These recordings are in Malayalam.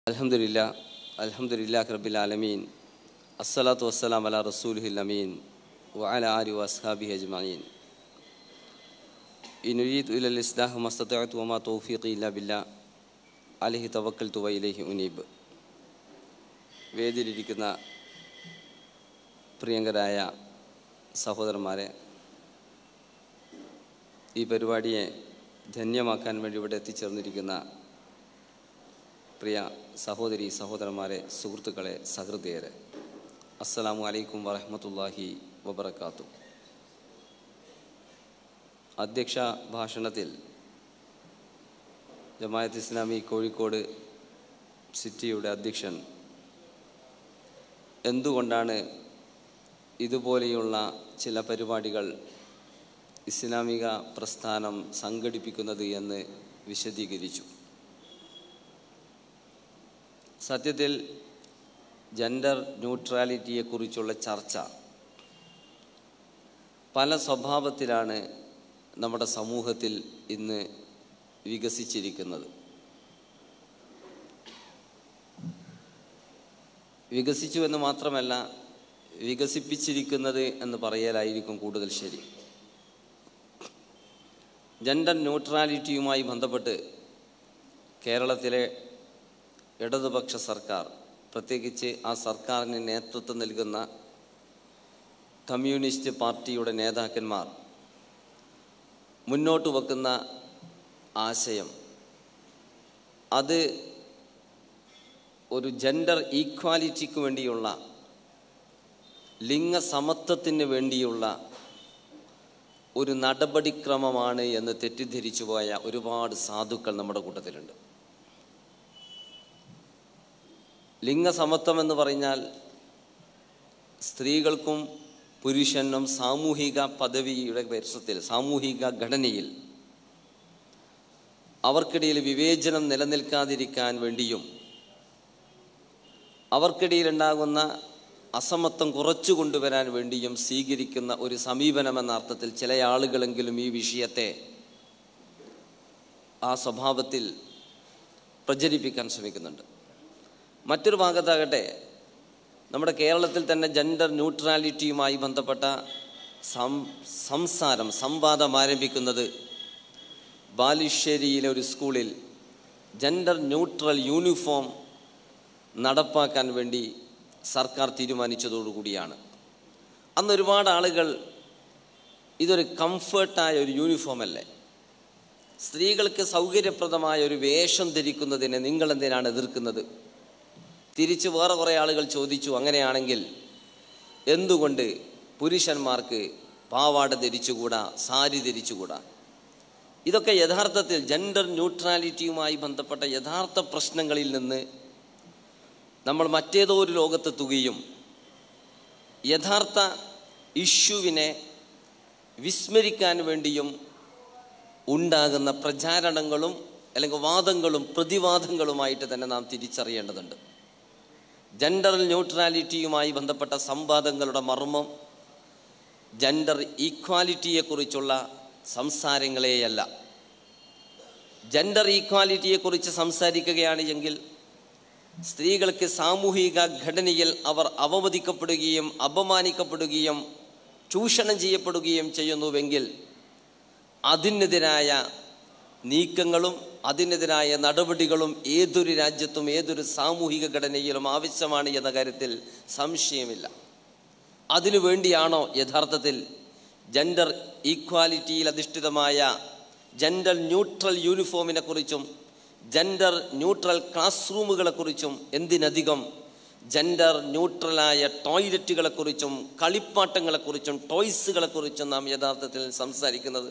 അൽഹംദുലില്ലാ അൽഹംദുലില്ലാ റബ്ബിൽ ആലമീൻ അസ്സലാത്തു വസ്സലാം അല റസൂലുഹിൽ അമീൻ വഅല ആലി വഅസ്ഹാബിഹി അജ്മഈൻ ഇൻ ഉരീദു ഇലൽ ഇസ്ലാഹ് മസ്തതഅതു വമാ തൗഫീഖി ഇല്ലാ ബില്ലാ അലൈഹി തവക്കൽതു വഇലൈഹി ഉനീബ് വേദിയിലിരിക്കുന്ന പ്രിയങ്കരായ സഹോദരന്മാരെ ഈ പരിപാടിയെ ധന്യമാക്കാൻ വേണ്ടി ഇവിടെ എത്തിച്ചേർന്നിരിക്കുന്ന പ്രിയ സഹോദരി സഹോദരന്മാരെ സുഹൃത്തുക്കളെ സഹൃദയരെ അസ്സലാമു അലൈക്കും വറഹ്മത്തുള്ളാഹി വബറകാത്തു അധ്യക്ഷ ഭാഷണത്തിൽ ജമായത്ത് ഇസ്ലാമി കോഴിക്കോട് സിറ്റിയുടെ അധ്യക്ഷൻ എന്തുകൊണ്ടാണ് ഇതുപോലെയുള്ള ചില പരിപാടികൾ ഇസ്ലാമിക പ്രസ്ഥാനം സംഘടിപ്പിക്കുന്നത് എന്ന് വിശദീകരിച്ചു സത്യത്തിൽ ജെൻഡർ ന്യൂട്രാലിറ്റിയെക്കുറിച്ചുള്ള ചർച്ച പല സ്വഭാവത്തിലാണ് നമ്മുടെ സമൂഹത്തിൽ ഇന്ന് വികസിച്ചിരിക്കുന്നത് വികസിച്ചു എന്ന് മാത്രമല്ല വികസിപ്പിച്ചിരിക്കുന്നത് എന്ന് പറയലായിരിക്കും കൂടുതൽ ശരി ജെൻഡർ ന്യൂട്രാലിറ്റിയുമായി ബന്ധപ്പെട്ട് കേരളത്തിലെ ഇടതുപക്ഷ സർക്കാർ പ്രത്യേകിച്ച് ആ സർക്കാരിന് നേതൃത്വം നൽകുന്ന കമ്മ്യൂണിസ്റ്റ് പാർട്ടിയുടെ നേതാക്കന്മാർ മുന്നോട്ട് വെക്കുന്ന ആശയം അത് ഒരു ജെൻഡർ ഈക്വാലിറ്റിക്ക് വേണ്ടിയുള്ള ലിംഗസമത്വത്തിന് വേണ്ടിയുള്ള ഒരു നടപടിക്രമമാണ് എന്ന് തെറ്റിദ്ധരിച്ചു പോയ ഒരുപാട് സാധുക്കൾ നമ്മുടെ കൂട്ടത്തിലുണ്ട് ലിംഗസമത്വം എന്ന് പറഞ്ഞാൽ സ്ത്രീകൾക്കും പുരുഷനും സാമൂഹിക പദവിയുടെ പരിസരത്തിൽ സാമൂഹിക ഘടനയിൽ അവർക്കിടയിൽ വിവേചനം നിലനിൽക്കാതിരിക്കാൻ വേണ്ടിയും അവർക്കിടയിൽ ഉണ്ടാകുന്ന അസമത്വം കുറച്ചു കൊണ്ടുവരാൻ വേണ്ടിയും സ്വീകരിക്കുന്ന ഒരു സമീപനമെന്ന അർത്ഥത്തിൽ ചില ആളുകളെങ്കിലും ഈ വിഷയത്തെ ആ സ്വഭാവത്തിൽ പ്രചരിപ്പിക്കാൻ ശ്രമിക്കുന്നുണ്ട് മറ്റൊരു ഭാഗത്താകട്ടെ നമ്മുടെ കേരളത്തിൽ തന്നെ ജെൻഡർ ന്യൂട്രാലിറ്റിയുമായി ബന്ധപ്പെട്ട സം സംസാരം സംവാദം ആരംഭിക്കുന്നത് ബാലുശ്ശേരിയിലെ ഒരു സ്കൂളിൽ ജെൻഡർ ന്യൂട്രൽ യൂണിഫോം നടപ്പാക്കാൻ വേണ്ടി സർക്കാർ തീരുമാനിച്ചതോടുകൂടിയാണ് അന്ന് ഒരുപാട് ആളുകൾ ഇതൊരു കംഫേർട്ടായ ഒരു യൂണിഫോം അല്ലേ സ്ത്രീകൾക്ക് സൗകര്യപ്രദമായ ഒരു വേഷം ധരിക്കുന്നതിനെ നിങ്ങൾ എന്തിനാണ് എതിർക്കുന്നത് തിരിച്ച് വേറെ കുറേ ആളുകൾ ചോദിച്ചു അങ്ങനെയാണെങ്കിൽ എന്തുകൊണ്ട് പുരുഷന്മാർക്ക് പാവാട ധരിച്ചുകൂടാ സാരി ധരിച്ചുകൂടാ ഇതൊക്കെ യഥാർത്ഥത്തിൽ ജെൻഡർ ന്യൂട്രാലിറ്റിയുമായി ബന്ധപ്പെട്ട യഥാർത്ഥ പ്രശ്നങ്ങളിൽ നിന്ന് നമ്മൾ മറ്റേതോ ഒരു ലോകത്തെത്തുകയും യഥാർത്ഥ ഇഷ്യൂവിനെ വിസ്മരിക്കാൻ വേണ്ടിയും ഉണ്ടാകുന്ന പ്രചാരണങ്ങളും അല്ലെങ്കിൽ വാദങ്ങളും പ്രതിവാദങ്ങളുമായിട്ട് തന്നെ നാം തിരിച്ചറിയേണ്ടതുണ്ട് ജെൻഡർ ന്യൂട്രാലിറ്റിയുമായി ബന്ധപ്പെട്ട സംവാദങ്ങളുടെ മർമ്മം ജെൻഡർ ഈക്വാലിറ്റിയെക്കുറിച്ചുള്ള സംസാരങ്ങളെയല്ല ജെൻഡർ ഈക്വാലിറ്റിയെക്കുറിച്ച് സംസാരിക്കുകയാണ് എങ്കിൽ സ്ത്രീകൾക്ക് സാമൂഹിക ഘടനയിൽ അവർ അവമതിക്കപ്പെടുകയും അപമാനിക്കപ്പെടുകയും ചൂഷണം ചെയ്യപ്പെടുകയും ചെയ്യുന്നുവെങ്കിൽ അതിനെതിരായ നീക്കങ്ങളും അതിനെതിരായ നടപടികളും ഏതൊരു രാജ്യത്തും ഏതൊരു സാമൂഹിക ഘടനയിലും ആവശ്യമാണ് എന്ന കാര്യത്തിൽ സംശയമില്ല അതിനു വേണ്ടിയാണോ യഥാർത്ഥത്തിൽ ജെൻഡർ ഈക്വാലിറ്റിയിൽ അധിഷ്ഠിതമായ ജെൻഡർ ന്യൂട്രൽ യൂണിഫോമിനെ കുറിച്ചും ജെൻഡർ ന്യൂട്രൽ ക്ലാസ് റൂമുകളെക്കുറിച്ചും എന്തിനധികം ജെൻഡർ ന്യൂട്രലായ ടോയ്ലറ്റുകളെക്കുറിച്ചും കളിപ്പാട്ടങ്ങളെക്കുറിച്ചും ടോയ്സുകളെക്കുറിച്ചും നാം യഥാർത്ഥത്തിൽ സംസാരിക്കുന്നത്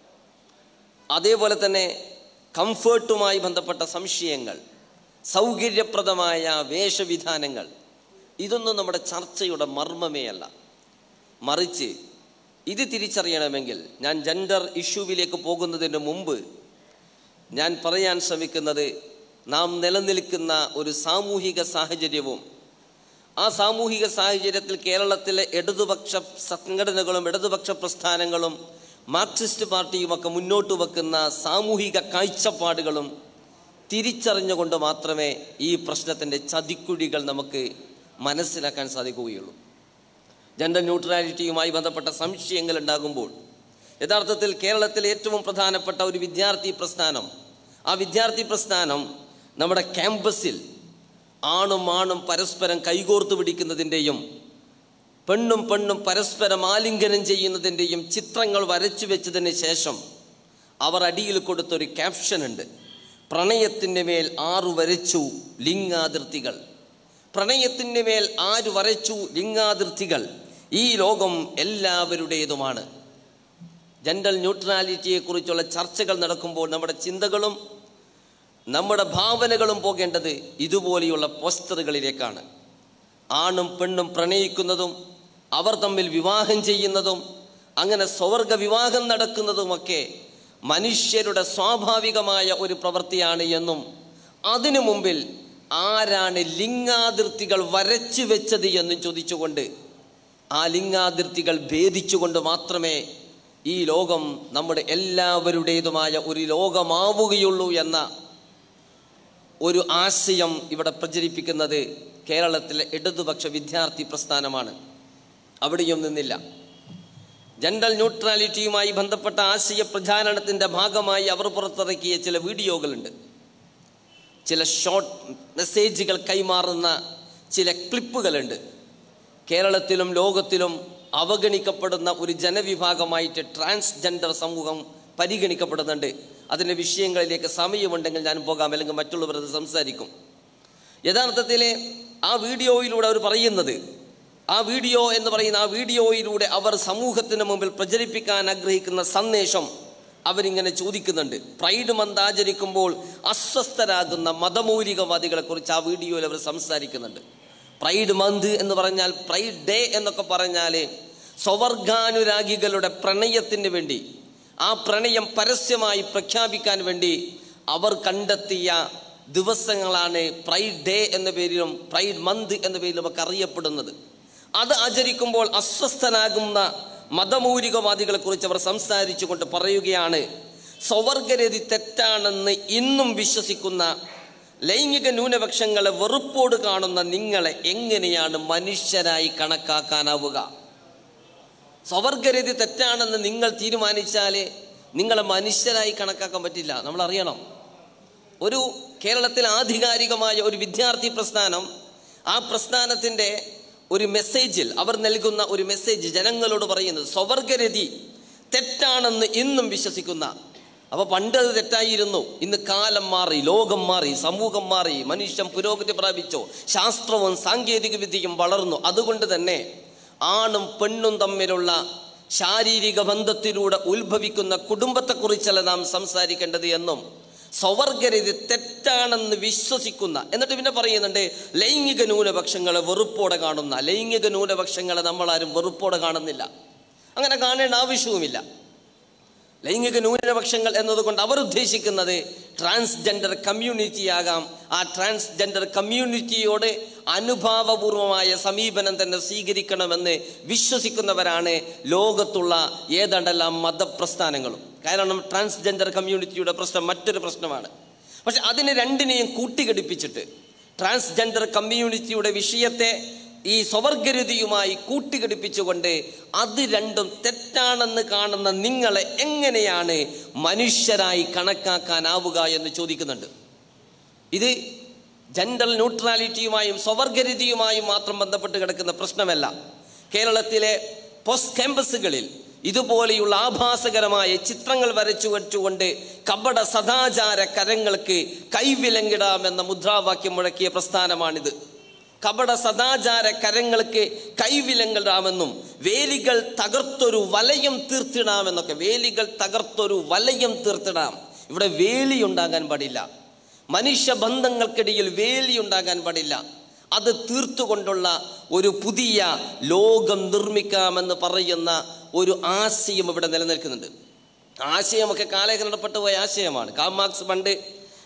അതേപോലെ തന്നെ കംഫേർട്ടുമായി ബന്ധപ്പെട്ട സംശയങ്ങൾ സൗകര്യപ്രദമായ വേഷവിധാനങ്ങൾ ഇതൊന്നും നമ്മുടെ ചർച്ചയുടെ മർമ്മമേ അല്ല മറിച്ച് ഇത് തിരിച്ചറിയണമെങ്കിൽ ഞാൻ ജെൻഡർ ഇഷ്യൂവിലേക്ക് പോകുന്നതിന് മുമ്പ് ഞാൻ പറയാൻ ശ്രമിക്കുന്നത് നാം നിലനിൽക്കുന്ന ഒരു സാമൂഹിക സാഹചര്യവും ആ സാമൂഹിക സാഹചര്യത്തിൽ കേരളത്തിലെ ഇടതുപക്ഷ സംഘടനകളും ഇടതുപക്ഷ പ്രസ്ഥാനങ്ങളും മാർക്സിസ്റ്റ് പാർട്ടിയുമൊക്കെ മുന്നോട്ട് വെക്കുന്ന സാമൂഹിക കാഴ്ചപ്പാടുകളും തിരിച്ചറിഞ്ഞുകൊണ്ട് മാത്രമേ ഈ പ്രശ്നത്തിൻ്റെ ചതിക്കുഴികൾ നമുക്ക് മനസ്സിലാക്കാൻ സാധിക്കുകയുള്ളൂ ജെൻഡർ ന്യൂട്രാലിറ്റിയുമായി ബന്ധപ്പെട്ട സംശയങ്ങൾ ഉണ്ടാകുമ്പോൾ യഥാർത്ഥത്തിൽ കേരളത്തിലെ ഏറ്റവും പ്രധാനപ്പെട്ട ഒരു വിദ്യാർത്ഥി പ്രസ്ഥാനം ആ വിദ്യാർത്ഥി പ്രസ്ഥാനം നമ്മുടെ ക്യാമ്പസിൽ ആണും ആണും പരസ്പരം കൈകോർത്ത് പിടിക്കുന്നതിൻ്റെയും പെണ്ണും പെണ്ണും പരസ്പരം ആലിംഗനം ചെയ്യുന്നതിൻ്റെയും ചിത്രങ്ങൾ വരച്ചു വെച്ചതിന് ശേഷം അവർ അടിയിൽ കൊടുത്തൊരു ക്യാപ്ഷൻ ഉണ്ട് പ്രണയത്തിൻ്റെ മേൽ ആറു വരച്ചു ലിംഗാതിർത്തികൾ പ്രണയത്തിൻ്റെ മേൽ ആര് വരച്ചു ലിംഗാതിർത്തികൾ ഈ ലോകം എല്ലാവരുടേതുമാണ് ജെൻഡർ ന്യൂട്രാലിറ്റിയെക്കുറിച്ചുള്ള ചർച്ചകൾ നടക്കുമ്പോൾ നമ്മുടെ ചിന്തകളും നമ്മുടെ ഭാവനകളും പോകേണ്ടത് ഇതുപോലെയുള്ള പോസ്റ്ററുകളിലേക്കാണ് ആണും പെണ്ണും പ്രണയിക്കുന്നതും അവർ തമ്മിൽ വിവാഹം ചെയ്യുന്നതും അങ്ങനെ സ്വർഗ വിവാഹം നടക്കുന്നതുമൊക്കെ മനുഷ്യരുടെ സ്വാഭാവികമായ ഒരു പ്രവൃത്തിയാണ് എന്നും അതിനു മുമ്പിൽ ആരാണ് ലിംഗാതിർത്തികൾ വരച്ചു വെച്ചത് എന്നും ചോദിച്ചുകൊണ്ട് ആ ലിംഗാതിർത്തികൾ ഭേദിച്ചുകൊണ്ട് മാത്രമേ ഈ ലോകം നമ്മുടെ എല്ലാവരുടേതുമായ ഒരു ലോകമാവുകയുള്ളൂ എന്ന ഒരു ആശയം ഇവിടെ പ്രചരിപ്പിക്കുന്നത് കേരളത്തിലെ ഇടതുപക്ഷ വിദ്യാർത്ഥി പ്രസ്ഥാനമാണ് അവിടെയും നിന്നില്ല ജെൻഡർ ന്യൂട്രാലിറ്റിയുമായി ബന്ധപ്പെട്ട ആശയ പ്രചാരണത്തിൻ്റെ ഭാഗമായി അവർ പുറത്തിറക്കിയ ചില വീഡിയോകളുണ്ട് ചില ഷോർട്ട് മെസ്സേജുകൾ കൈമാറുന്ന ചില ക്ലിപ്പുകളുണ്ട് കേരളത്തിലും ലോകത്തിലും അവഗണിക്കപ്പെടുന്ന ഒരു ജനവിഭാഗമായിട്ട് ട്രാൻസ്ജെൻഡർ സമൂഹം പരിഗണിക്കപ്പെടുന്നുണ്ട് അതിൻ്റെ വിഷയങ്ങളിലേക്ക് സമയമുണ്ടെങ്കിൽ ഞാൻ പോകാം അല്ലെങ്കിൽ മറ്റുള്ളവർ അത് സംസാരിക്കും യഥാർത്ഥത്തിൽ ആ വീഡിയോയിലൂടെ അവർ പറയുന്നത് ആ വീഡിയോ എന്ന് പറയുന്ന ആ വീഡിയോയിലൂടെ അവർ സമൂഹത്തിന് മുമ്പിൽ പ്രചരിപ്പിക്കാൻ ആഗ്രഹിക്കുന്ന സന്ദേശം അവരിങ്ങനെ ചോദിക്കുന്നുണ്ട് പ്രൈഡ് മന്ത് ആചരിക്കുമ്പോൾ അസ്വസ്ഥരാകുന്ന മതമൗലികവാദികളെ കുറിച്ച് ആ വീഡിയോയിൽ അവർ സംസാരിക്കുന്നുണ്ട് പ്രൈഡ് മന്ത് എന്ന് പറഞ്ഞാൽ പ്രൈഡ് ഡേ എന്നൊക്കെ പറഞ്ഞാൽ സ്വവർഗാനുരാഗികളുടെ പ്രണയത്തിന് വേണ്ടി ആ പ്രണയം പരസ്യമായി പ്രഖ്യാപിക്കാൻ വേണ്ടി അവർ കണ്ടെത്തിയ ദിവസങ്ങളാണ് പ്രൈഡ് ഡേ എന്ന പേരിലും പ്രൈഡ് മന്ത് എന്ന പേരിലും ഒക്കെ അറിയപ്പെടുന്നത് അത് ആചരിക്കുമ്പോൾ അസ്വസ്ഥനാകുന്ന മതമൗലികവാദികളെ കുറിച്ച് അവർ സംസാരിച്ചുകൊണ്ട് പറയുകയാണ് സ്വവർഗരതി തെറ്റാണെന്ന് ഇന്നും വിശ്വസിക്കുന്ന ലൈംഗിക ന്യൂനപക്ഷങ്ങളെ വെറുപ്പോട് കാണുന്ന നിങ്ങളെ എങ്ങനെയാണ് മനുഷ്യരായി കണക്കാക്കാനാവുക സ്വവർഗരതി തെറ്റാണെന്ന് നിങ്ങൾ തീരുമാനിച്ചാൽ നിങ്ങളെ മനുഷ്യരായി കണക്കാക്കാൻ പറ്റില്ല നമ്മൾ അറിയണം ഒരു കേരളത്തിൽ ആധികാരികമായ ഒരു വിദ്യാർത്ഥി പ്രസ്ഥാനം ആ പ്രസ്ഥാനത്തിൻ്റെ ഒരു മെസ്സേജിൽ അവർ നൽകുന്ന ഒരു മെസ്സേജ് ജനങ്ങളോട് പറയുന്നത് സ്വവർഗരതി തെറ്റാണെന്ന് ഇന്നും വിശ്വസിക്കുന്ന അപ്പോൾ പണ്ട് അത് തെറ്റായിരുന്നു ഇന്ന് കാലം മാറി ലോകം മാറി സമൂഹം മാറി മനുഷ്യൻ പുരോഗതി പ്രാപിച്ചു ശാസ്ത്രവും സാങ്കേതിക വിദ്യയും വളർന്നു അതുകൊണ്ട് തന്നെ ആണും പെണ്ണും തമ്മിലുള്ള ശാരീരിക ബന്ധത്തിലൂടെ ഉത്ഭവിക്കുന്ന കുടുംബത്തെക്കുറിച്ചല്ല നാം സംസാരിക്കേണ്ടത് എന്നും സ്വവർഗരതി തെറ്റാണെന്ന് വിശ്വസിക്കുന്ന എന്നിട്ട് പിന്നെ പറയുന്നുണ്ട് ലൈംഗിക ന്യൂനപക്ഷങ്ങളെ വെറുപ്പോടെ കാണുന്ന ലൈംഗിക ന്യൂനപക്ഷങ്ങളെ നമ്മളാരും വെറുപ്പോടെ കാണുന്നില്ല അങ്ങനെ കാണേണ്ട ആവശ്യവുമില്ല ലൈംഗിക ന്യൂനപക്ഷങ്ങൾ എന്നതുകൊണ്ട് അവർ ഉദ്ദേശിക്കുന്നത് ട്രാൻസ്ജെൻഡർ കമ്മ്യൂണിറ്റി ആകാം ആ ട്രാൻസ്ജെൻഡർ കമ്മ്യൂണിറ്റിയോട് അനുഭാവപൂർവമായ സമീപനം തന്നെ സ്വീകരിക്കണമെന്ന് വിശ്വസിക്കുന്നവരാണ് ലോകത്തുള്ള ഏതാണ്ടെല്ലാം മതപ്രസ്ഥാനങ്ങളും കാരണം ട്രാൻസ്ജെൻഡർ കമ്മ്യൂണിറ്റിയുടെ പ്രശ്നം മറ്റൊരു പ്രശ്നമാണ് പക്ഷെ അതിനെ രണ്ടിനെയും കൂട്ടിഘടിപ്പിച്ചിട്ട് ട്രാൻസ്ജെൻഡർ കമ്മ്യൂണിറ്റിയുടെ വിഷയത്തെ ഈ സ്വവർഗരതിയുമായി കൂട്ടിഘടിപ്പിച്ചുകൊണ്ട് അത് രണ്ടും തെറ്റാണെന്ന് കാണുന്ന നിങ്ങളെ എങ്ങനെയാണ് മനുഷ്യരായി കണക്കാക്കാനാവുക എന്ന് ചോദിക്കുന്നുണ്ട് ഇത് ജെൻഡർ ന്യൂട്രാലിറ്റിയുമായും സ്വവർഗരതിയുമായും മാത്രം ബന്ധപ്പെട്ട് കിടക്കുന്ന പ്രശ്നമല്ല കേരളത്തിലെ പോസ്റ്റ് ക്യാമ്പസുകളിൽ ഇതുപോലെയുള്ള ആഭാസകരമായ ചിത്രങ്ങൾ വരച്ചു വെച്ചുകൊണ്ട് കപട സദാചാര കരങ്ങൾക്ക് കൈവിലങ്ങിടാമെന്ന മുദ്രാവാക്യം മുഴക്കിയ പ്രസ്ഥാനമാണിത് കപട സദാചാര കരങ്ങൾക്ക് കൈവിലങ്ങിടാമെന്നും വേലികൾ തകർത്തൊരു വലയം തീർത്തിടാമെന്നൊക്കെ വേലികൾ തകർത്തൊരു വലയം തീർത്തിടാം ഇവിടെ വേലി ഉണ്ടാകാൻ പാടില്ല മനുഷ്യബന്ധങ്ങൾക്കിടയിൽ വേലി ഉണ്ടാകാൻ പാടില്ല അത് തീർത്തുകൊണ്ടുള്ള ഒരു പുതിയ ലോകം നിർമ്മിക്കാമെന്ന് പറയുന്ന ഒരു ആശയം ഇവിടെ നിലനിൽക്കുന്നുണ്ട് ആശയമൊക്കെ കാലഘട്ടപ്പെട്ടു പോയ ആശയമാണ് കാമാക്സ് പണ്ട്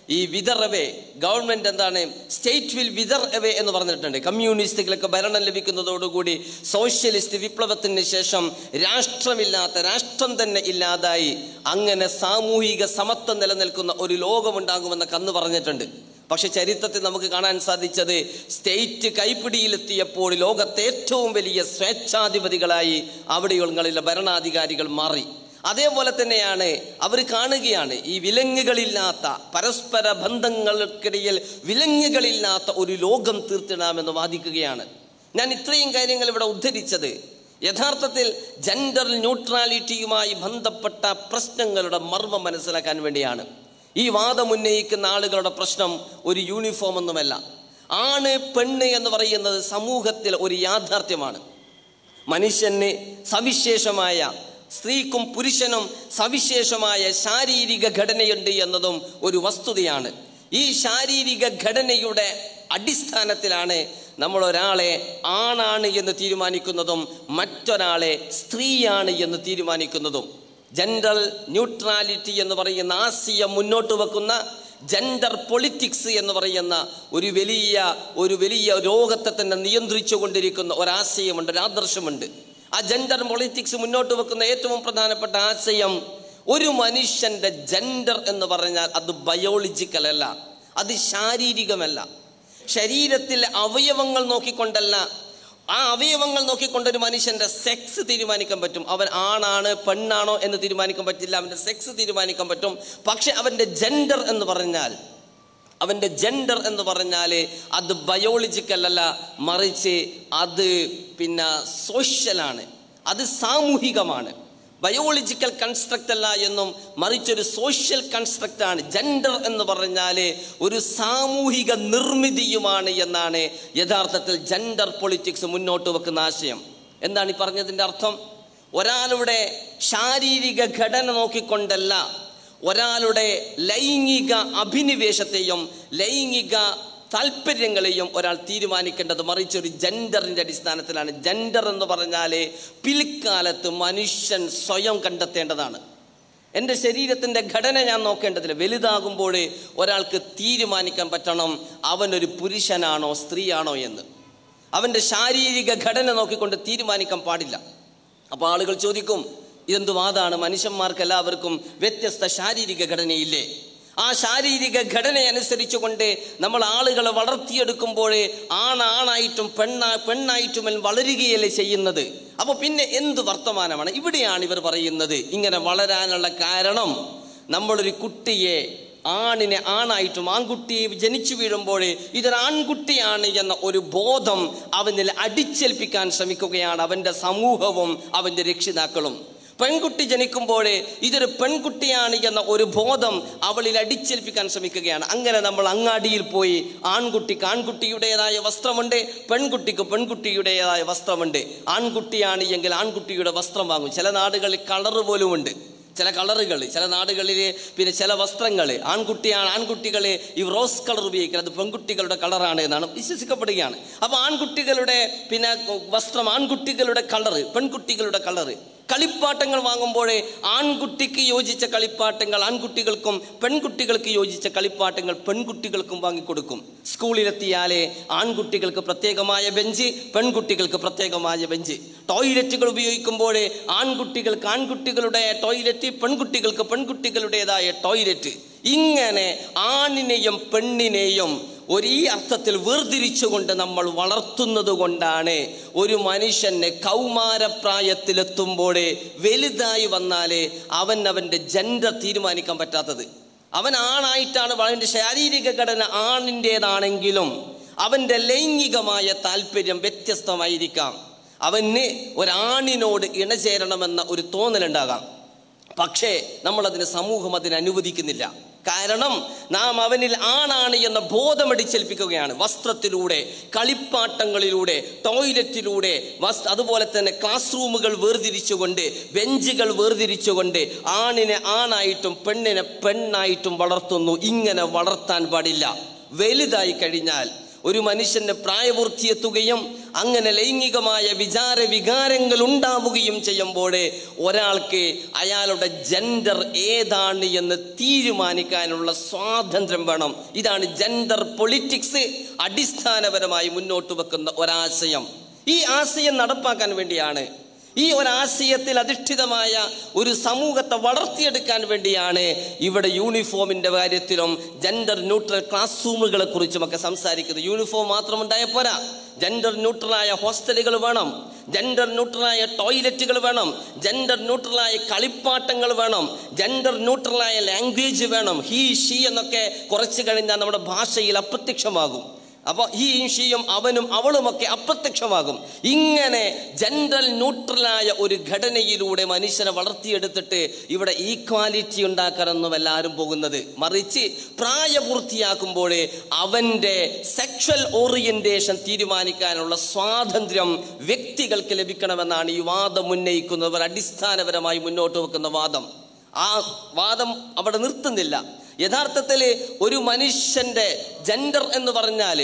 ഈ വിതർ അവേ ഗവൺമെന്റ് എന്താണ് സ്റ്റേറ്റ് വിൽ വിതർ അവേ എന്ന് പറഞ്ഞിട്ടുണ്ട് കമ്മ്യൂണിസ്റ്റുകൾക്ക് ഭരണം ലഭിക്കുന്നതോടുകൂടി സോഷ്യലിസ്റ്റ് വിപ്ലവത്തിന് ശേഷം രാഷ്ട്രമില്ലാത്ത രാഷ്ട്രം തന്നെ ഇല്ലാതായി അങ്ങനെ സാമൂഹിക സമത്വം നിലനിൽക്കുന്ന ഒരു ലോകമുണ്ടാകുമെന്നൊക്കെ അന്ന് പറഞ്ഞിട്ടുണ്ട് പക്ഷെ ചരിത്രത്തിൽ നമുക്ക് കാണാൻ സാധിച്ചത് സ്റ്റേറ്റ് കൈപ്പിടിയിലെത്തിയപ്പോൾ ലോകത്തെ ഏറ്റവും വലിയ സ്വേച്ഛാധിപതികളായി അവിടെയുള്ള ഭരണാധികാരികൾ മാറി അതേപോലെ തന്നെയാണ് അവർ കാണുകയാണ് ഈ വിലങ്ങുകളില്ലാത്ത പരസ്പര ബന്ധങ്ങൾക്കിടയിൽ വിലങ്ങുകളില്ലാത്ത ഒരു ലോകം തീർത്തിടാമെന്ന് വാദിക്കുകയാണ് ഞാൻ ഇത്രയും കാര്യങ്ങൾ ഇവിടെ ഉദ്ധരിച്ചത് യഥാർത്ഥത്തിൽ ജെൻഡർ ന്യൂട്രാലിറ്റിയുമായി ബന്ധപ്പെട്ട പ്രശ്നങ്ങളുടെ മർമ്മം മനസ്സിലാക്കാൻ വേണ്ടിയാണ് ഈ വാദം ഉന്നയിക്കുന്ന ആളുകളുടെ പ്രശ്നം ഒരു യൂണിഫോം ഒന്നുമല്ല ആണ് പെണ്ണ് എന്ന് പറയുന്നത് സമൂഹത്തിൽ ഒരു യാഥാർത്ഥ്യമാണ് മനുഷ്യന് സവിശേഷമായ സ്ത്രീക്കും പുരുഷനും സവിശേഷമായ ശാരീരിക ഘടനയുണ്ട് എന്നതും ഒരു വസ്തുതയാണ് ഈ ശാരീരിക ഘടനയുടെ അടിസ്ഥാനത്തിലാണ് നമ്മൾ ഒരാളെ ആണാണ് എന്ന് തീരുമാനിക്കുന്നതും മറ്റൊരാളെ സ്ത്രീയാണ് എന്ന് തീരുമാനിക്കുന്നതും ജെൻഡർ ന്യൂട്രാലിറ്റി എന്ന് പറയുന്ന ആശയം മുന്നോട്ട് വെക്കുന്ന ജെൻഡർ പൊളിറ്റിക്സ് എന്ന് പറയുന്ന ഒരു വലിയ ഒരു വലിയ രോഗത്തെ തന്നെ നിയന്ത്രിച്ചു കൊണ്ടിരിക്കുന്ന ഒരാശയമുണ്ട് ഒരു ആദർശമുണ്ട് ആ ജെൻഡർ പൊളിറ്റിക്സ് മുന്നോട്ട് വെക്കുന്ന ഏറ്റവും പ്രധാനപ്പെട്ട ആശയം ഒരു മനുഷ്യന്റെ ജെൻഡർ എന്ന് പറഞ്ഞാൽ അത് ബയോളജിക്കൽ അല്ല അത് ശാരീരികമല്ല ശരീരത്തിലെ അവയവങ്ങൾ നോക്കിക്കൊണ്ടല്ല ആ അവയവങ്ങൾ നോക്കിക്കൊണ്ട് ഒരു മനുഷ്യന്റെ സെക്സ് തീരുമാനിക്കാൻ പറ്റും അവൻ ആണാണ് പെണ്ണാണോ എന്ന് തീരുമാനിക്കാൻ പറ്റില്ല അവന്റെ സെക്സ് തീരുമാനിക്കാൻ പറ്റും പക്ഷെ അവന്റെ ജെൻഡർ എന്ന് പറഞ്ഞാൽ അവന്റെ ജെൻഡർ എന്ന് പറഞ്ഞാൽ അത് ബയോളജിക്കൽ അല്ല മറിച്ച് അത് പിന്നെ സോഷ്യലാണ് അത് സാമൂഹികമാണ് ബയോളജിക്കൽ കൺസ്ട്രക്റ്റ് അല്ല എന്നും മറിച്ചൊരു സോഷ്യൽ കൺസ്ട്രക്റ്റ് ആണ് ജെൻഡർ എന്ന് പറഞ്ഞാൽ ഒരു സാമൂഹിക നിർമ്മിതിയുമാണ് എന്നാണ് യഥാർത്ഥത്തിൽ ജെൻഡർ പൊളിറ്റിക്സ് മുന്നോട്ട് വെക്കുന്ന ആശയം എന്താണ് ഈ പറഞ്ഞതിൻ്റെ അർത്ഥം ഒരാളുടെ ശാരീരിക ഘടന നോക്കിക്കൊണ്ടല്ല ഒരാളുടെ ലൈംഗിക അഭിനിവേശത്തെയും ലൈംഗിക താല്പര്യങ്ങളെയും ഒരാൾ തീരുമാനിക്കേണ്ടത് മറിച്ച് ഒരു ജെൻഡറിന്റെ അടിസ്ഥാനത്തിലാണ് ജെൻഡർ എന്ന് പറഞ്ഞാൽ പിൽക്കാലത്ത് മനുഷ്യൻ സ്വയം കണ്ടെത്തേണ്ടതാണ് എൻ്റെ ശരീരത്തിൻ്റെ ഘടന ഞാൻ നോക്കേണ്ടതില്ല വലുതാകുമ്പോൾ ഒരാൾക്ക് തീരുമാനിക്കാൻ പറ്റണം അവനൊരു പുരുഷനാണോ സ്ത്രീയാണോ എന്ന് അവൻ്റെ ശാരീരിക ഘടന നോക്കിക്കൊണ്ട് തീരുമാനിക്കാൻ പാടില്ല അപ്പോൾ ആളുകൾ ചോദിക്കും ഇതെന്ത് വാദമാണ് മനുഷ്യന്മാർക്ക് എല്ലാവർക്കും വ്യത്യസ്ത ശാരീരിക ഘടനയില്ലേ ആ ശാരീരിക ഘടന അനുസരിച്ചുകൊണ്ട് നമ്മൾ ആളുകളെ വളർത്തിയെടുക്കുമ്പോൾ ആണാണായിട്ടും പെണ്ണാ പെണ്ണായിട്ടും വളരുകയല്ലേ ചെയ്യുന്നത് അപ്പോൾ പിന്നെ എന്ത് വർത്തമാനമാണ് ഇവിടെയാണ് ഇവർ പറയുന്നത് ഇങ്ങനെ വളരാനുള്ള കാരണം നമ്മളൊരു കുട്ടിയെ ആണിനെ ആണായിട്ടും ആൺകുട്ടി ജനിച്ചു വീഴുമ്പോൾ ഇതൊരു ആൺകുട്ടിയാണ് എന്ന ഒരു ബോധം അവനിൽ അടിച്ചേൽപ്പിക്കാൻ ശ്രമിക്കുകയാണ് അവൻ്റെ സമൂഹവും അവൻ്റെ രക്ഷിതാക്കളും പെൺകുട്ടി ജനിക്കുമ്പോൾ ഇതൊരു പെൺകുട്ടിയാണ് എന്ന ഒരു ബോധം അവളിൽ അടിച്ചേൽപ്പിക്കാൻ ശ്രമിക്കുകയാണ് അങ്ങനെ നമ്മൾ അങ്ങാടിയിൽ പോയി ആൺകുട്ടിക്ക് ആൺകുട്ടിയുടേതായ വസ്ത്രമുണ്ട് പെൺകുട്ടിക്ക് പെൺകുട്ടിയുടേതായ വസ്ത്രമുണ്ട് ആൺകുട്ടിയാണ് എങ്കിൽ ആൺകുട്ടിയുടെ വസ്ത്രം വാങ്ങും ചില നാടുകളിൽ കളറ് പോലുമുണ്ട് ചില കളറുകൾ ചില നാടുകളിൽ പിന്നെ ചില വസ്ത്രങ്ങൾ ആൺകുട്ടിയാണ് ആൺകുട്ടികൾ ഈ റോസ് കളർ ഉപയോഗിക്കുന്നത് അത് പെൺകുട്ടികളുടെ കളറാണ് എന്നാണ് വിശ്വസിക്കപ്പെടുകയാണ് അപ്പോൾ ആൺകുട്ടികളുടെ പിന്നെ വസ്ത്രം ആൺകുട്ടികളുടെ കളറ് പെൺകുട്ടികളുടെ കളറ് കളിപ്പാട്ടങ്ങൾ വാങ്ങുമ്പോൾ ആൺകുട്ടിക്ക് യോജിച്ച കളിപ്പാട്ടങ്ങൾ ആൺകുട്ടികൾക്കും പെൺകുട്ടികൾക്ക് യോജിച്ച കളിപ്പാട്ടങ്ങൾ പെൺകുട്ടികൾക്കും വാങ്ങിക്കൊടുക്കും സ്കൂളിലെത്തിയാലേ ആൺകുട്ടികൾക്ക് പ്രത്യേകമായ ബെഞ്ച് പെൺകുട്ടികൾക്ക് പ്രത്യേകമായ ബെഞ്ച് ടോയ്ലറ്റുകൾ ഉപയോഗിക്കുമ്പോൾ ആൺകുട്ടികൾക്ക് ആൺകുട്ടികളുടെ ടോയ്ലറ്റ് പെൺകുട്ടികൾക്ക് പെൺകുട്ടികളുടേതായ ടോയ്ലറ്റ് ഇങ്ങനെ ആണിനെയും പെണ്ണിനെയും ഒരു ഈ അർത്ഥത്തിൽ വേർതിരിച്ചുകൊണ്ട് നമ്മൾ വളർത്തുന്നത് കൊണ്ടാണ് ഒരു മനുഷ്യന് കൗമാരപ്രായത്തിലെത്തുമ്പോൾ വലുതായി വന്നാൽ അവൻ അവൻ്റെ ജെൻഡർ തീരുമാനിക്കാൻ പറ്റാത്തത് അവൻ ആണായിട്ടാണ് അവൻ്റെ ശാരീരിക ഘടന ആണിൻ്റേതാണെങ്കിലും അവൻ്റെ ലൈംഗികമായ താല്പര്യം വ്യത്യസ്തമായിരിക്കാം അവന് ഒരാണിനോട് ഇണചേരണമെന്ന ഒരു തോന്നലുണ്ടാകാം പക്ഷേ നമ്മളതിന് സമൂഹം അതിന് അനുവദിക്കുന്നില്ല കാരണം നാം അവനിൽ ആണാണ് എന്ന ബോധമടിച്ചേൽപ്പിക്കുകയാണ് വസ്ത്രത്തിലൂടെ കളിപ്പാട്ടങ്ങളിലൂടെ ടോയ്ലറ്റിലൂടെ വസ് അതുപോലെ തന്നെ ക്ലാസ് റൂമുകൾ വേർതിരിച്ചുകൊണ്ട് ബെഞ്ചുകൾ വേർതിരിച്ചുകൊണ്ട് ആണിനെ ആണായിട്ടും പെണ്ണിനെ പെണ്ണായിട്ടും വളർത്തുന്നു ഇങ്ങനെ വളർത്താൻ പാടില്ല വലുതായി കഴിഞ്ഞാൽ ഒരു മനുഷ്യന് പ്രായപൂർത്തിയെത്തുകയും അങ്ങനെ ലൈംഗികമായ വിചാര വികാരങ്ങൾ ഉണ്ടാവുകയും ചെയ്യുമ്പോൾ ഒരാൾക്ക് അയാളുടെ ജെൻഡർ ഏതാണ് എന്ന് തീരുമാനിക്കാനുള്ള സ്വാതന്ത്ര്യം വേണം ഇതാണ് ജെൻഡർ പൊളിറ്റിക്സ് അടിസ്ഥാനപരമായി മുന്നോട്ട് വെക്കുന്ന ഒരാശയം ഈ ആശയം നടപ്പാക്കാൻ വേണ്ടിയാണ് ഈ ഒരാശയത്തിൽ അധിഷ്ഠിതമായ ഒരു സമൂഹത്തെ വളർത്തിയെടുക്കാൻ വേണ്ടിയാണ് ഇവിടെ യൂണിഫോമിന്റെ കാര്യത്തിലും ജെൻഡർ ന്യൂട്രൽ ക്ലാസ് റൂമുകളെ കുറിച്ചുമൊക്കെ സംസാരിക്കുന്നത് യൂണിഫോം മാത്രം ഉണ്ടായ പോരാ ജെൻഡർ ന്യൂട്രലായ ഹോസ്റ്റലുകൾ വേണം ജെൻഡർ ന്യൂട്രലായ ടോയ്ലറ്റുകൾ വേണം ജെൻഡർ ന്യൂട്രലായ കളിപ്പാട്ടങ്ങൾ വേണം ജെൻഡർ ന്യൂട്രലായ ലാംഗ്വേജ് വേണം ഹീ ഷീ എന്നൊക്കെ കുറച്ച് കഴിഞ്ഞാൽ നമ്മുടെ ഭാഷയിൽ അപ്രത്യക്ഷമാകും അപ്പോൾ ഈ ഈശയും അവനും അവളുമൊക്കെ അപ്രത്യക്ഷമാകും ഇങ്ങനെ ജനറൽ ന്യൂട്രലായ ഒരു ഘടനയിലൂടെ മനുഷ്യനെ വളർത്തിയെടുത്തിട്ട് ഇവിടെ ഈക്വാലിറ്റി ഉണ്ടാക്കാനൊന്നും എല്ലാവരും പോകുന്നത് മറിച്ച് പ്രായപൂർത്തിയാക്കുമ്പോൾ അവൻ്റെ സെക്ഷൽ ഓറിയന്റേഷൻ തീരുമാനിക്കാനുള്ള സ്വാതന്ത്ര്യം വ്യക്തികൾക്ക് ലഭിക്കണമെന്നാണ് ഈ വാദം ഉന്നയിക്കുന്നവർ അടിസ്ഥാനപരമായി മുന്നോട്ട് വെക്കുന്ന വാദം ആ വാദം അവിടെ നിർത്തുന്നില്ല യഥാർത്ഥത്തിൽ ഒരു മനുഷ്യന്റെ ജെൻഡർ എന്ന് പറഞ്ഞാൽ